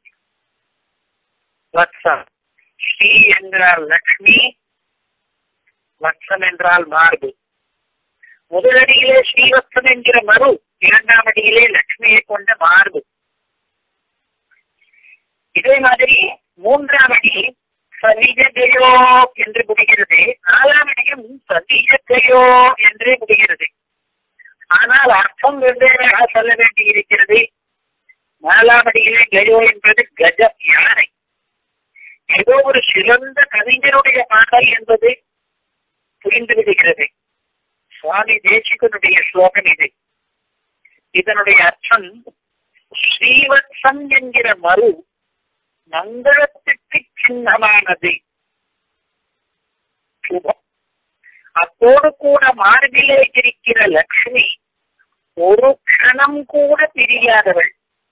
வத்சம் ஸ்ரீ என்றால் லக்ஷ்மி வத்சம் என்றால் மார்பு முதலடியிலே ஸ்ரீவத்சம் என்கிற மறு இரண்டாம் அடியிலே லக்ஷ்மியை கொண்ட மார்பு இதே மாதிரி மூன்றாம் அடி சதிஜதையோ என்று முடிகிறது நாலாம் அடியும் சதிஜத்தையோ என்று முடிகிறது ஆனால் அர்த்தம் வெவ்வேறாக சொல்ல வேண்டியிருக்கிறது நாலாம் அடியிலே கயோ என்பது கஜ யானை ஏதோ ஒரு சிறந்த கவிஞருடைய பாடல் என்பது புரிந்து விடுகிறது சுவாமி தேசிகனுடைய ஸ்லோகம் இது இதனுடைய அர்த்தம் ஸ்ரீவத்சம் என்கிற மறு மங்களத்துக்கு சின்னமானது சுபம் அத்தோடு கூட மார்பிலே இருக்கிற லக்ஷ்மி ஒரு க்ஷணம் கூட பிரியாதவள்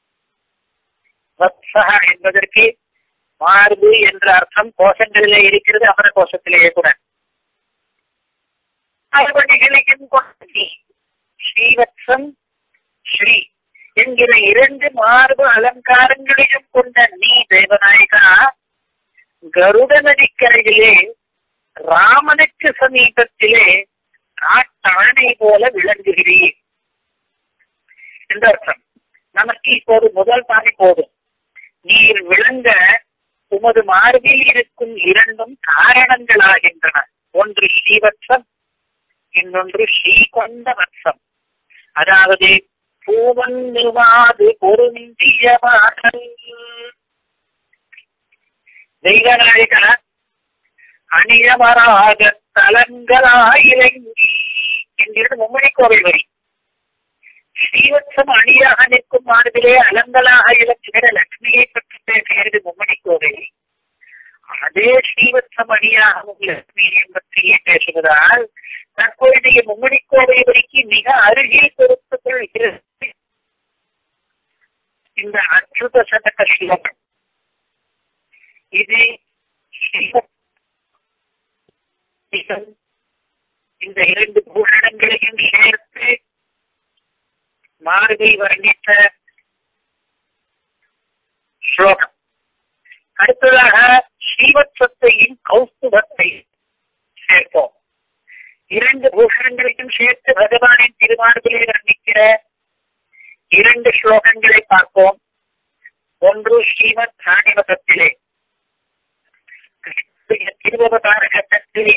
வத்சா என்பதற்கு மார்பு என்ற அர்த்தம் கோஷங்களிலே இருக்கிறது அமர கோஷத்திலேயே கூட மறுபடிகளையும் கொண்டு ஸ்ரீவத்சம் ஸ்ரீ என்கிற இரண்டு மார்பு அலங்காரங்களையும் கொண்ட நீ தேவநாயகா கருட நதிக்கரையிலே ராமனுக்கு சமீபத்திலே காட்டானை போல விளங்குகிறீர் என்ற அர்த்தம் நமக்கு இப்போது முதல் பாதி போதும் நீர் விளங்க உமது மார்பில் இருக்கும் இரண்டும் காரணங்களாகின்றன ஒன்று ஸ்ரீவத்சம் இன்னொன்று ஸ்ரீ கொண்ட வத்சம் அதாவது பூவன் நிவாது பொருந்திய மாதல் தெய்வநாயக அணியமராக தலங்களாயிலங்கி என்கிறது மும்மணி கோவில் வரி ஸ்ரீவத்சம் அணியாக நிற்கும் மார்பிலே அலங்கலாக இலங்குகிற லட்சுமியை பற்றி பேசுகிறது மும்மணி கோவில் அதே ஸ்ரீவத்சம் அணியாகவும் லட்சுமியை பற்றியே பேசுவதால் தற்பொழுதைய மும்மணி கோவை வரைக்கு மிக அருகில் பொறுத்துக் கொள்கிறது இந்த அற்புத சதக ஸ்லோகம் இது இந்த இரண்டு பூஷணங்களையும் சேர்த்து மார்பை வர்ணித்த ஸ்லோகம் அடுத்ததாக ஸ்ரீவத்சத்தையும் கௌஸ்துபத்தை சேர்ப்போம் இரண்டு பூஷணங்களையும் சேர்த்து பகவானின் திருமார்பிலே வர்ணிக்கிற இரண்டு ஸ்லோகங்களை பார்ப்போம் ஒன்று ஸ்ரீமத் ராணிவதத்திலே திருவவதார கட்டத்திலே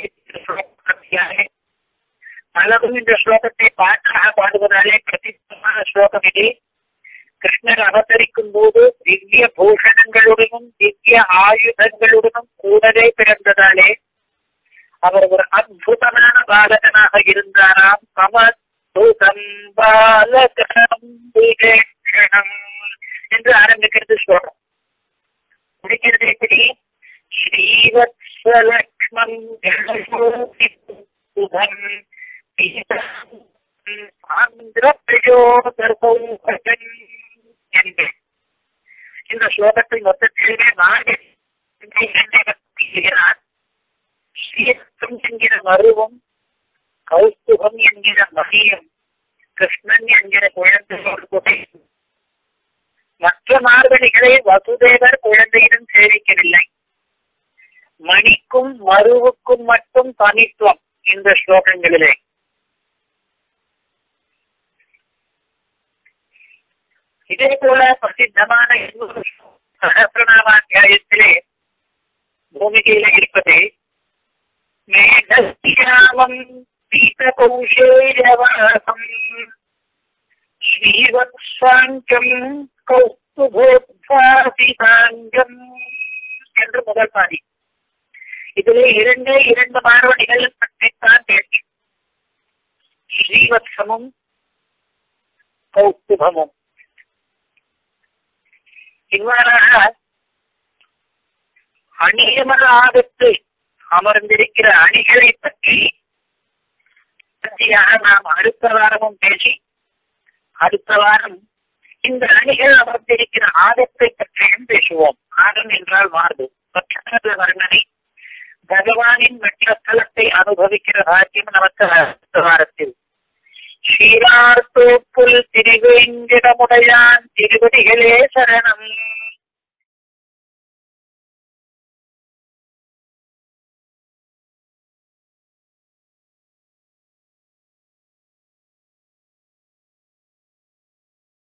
பலரும் இந்த ஸ்லோகத்தை பாட்டாக பாடுவதாலே பிரசித்தமான ஸ்லோகம் இது கிருஷ்ணர் அவதரிக்கும் போது திவ்ய பூஷணங்களுடனும் திவ்ய ஆயுதங்களுடனும் கூடவே பிறந்ததாலே அவர் ஒரு அற்புதமான பாலகனாக இருந்தாராம் சமத்துதம் பாலகம் விவேஷணம் என்று ஆரம்பிக்கிறது ஸ்லோகம் முடிக்கிறது எப்படி ஸ்ரீவத்ஸலக்ஷ்மம் சுதம் இந்த ஸ்லோகத்தை மொத்தத்திலே நாடு ஸ்ரீரத்தம் என்கிற மருவம் கௌஸ்துபம் என்கிற மகியம் கிருஷ்ணன் என்கிற குழந்தையோடு மற்ற மார்கழிகளை வசுதேவர் குழந்தையிடம் சேவிக்கவில்லை மணிக்கும் மருவுக்கும் மட்டும் தனித்துவம் இந்த ஸ்லோகங்களிலே இதே போல பிரசித்தமான இன்னொரு சகசிரநாமாத்தியாயத்திலே பூமிகையில இருப்பது மேகஸ்யாமம் பீதகௌஷேயவாசம் ஸ்ரீவத்சாங்கம் கௌஸ்துபோத்வாசிதாங்கம் என்று முதல் பாதி இதிலே இரண்டே இரண்டு மாணவனிகள் பற்றித்தான் பேச்சு ஸ்ரீவத்சமும் கௌஸ்துபமும் இவ்வாறாக அணியமர ஆபத்து அமர்ந்திருக்கிற அணிகளை பற்றி பற்றியாக நாம் அடுத்த வாரமும் பேசி அடுத்த வாரம் இந்த அணிகள் அமர்ந்திருக்கிற ஆதத்தை பற்றியும் பேசுவோம் ஆதம் என்றால் மார்பு பற்றாத வர்ணனை பகவானின் மற்ற ஸ்தலத்தை அனுபவிக்கிற பாக்கியம் நமக்கு அடுத்த வாரத்தில் ஸ்ரீரார்த்தோப்புல் திருவேங்கிடமுடையான் திருவடிகளே சரணம்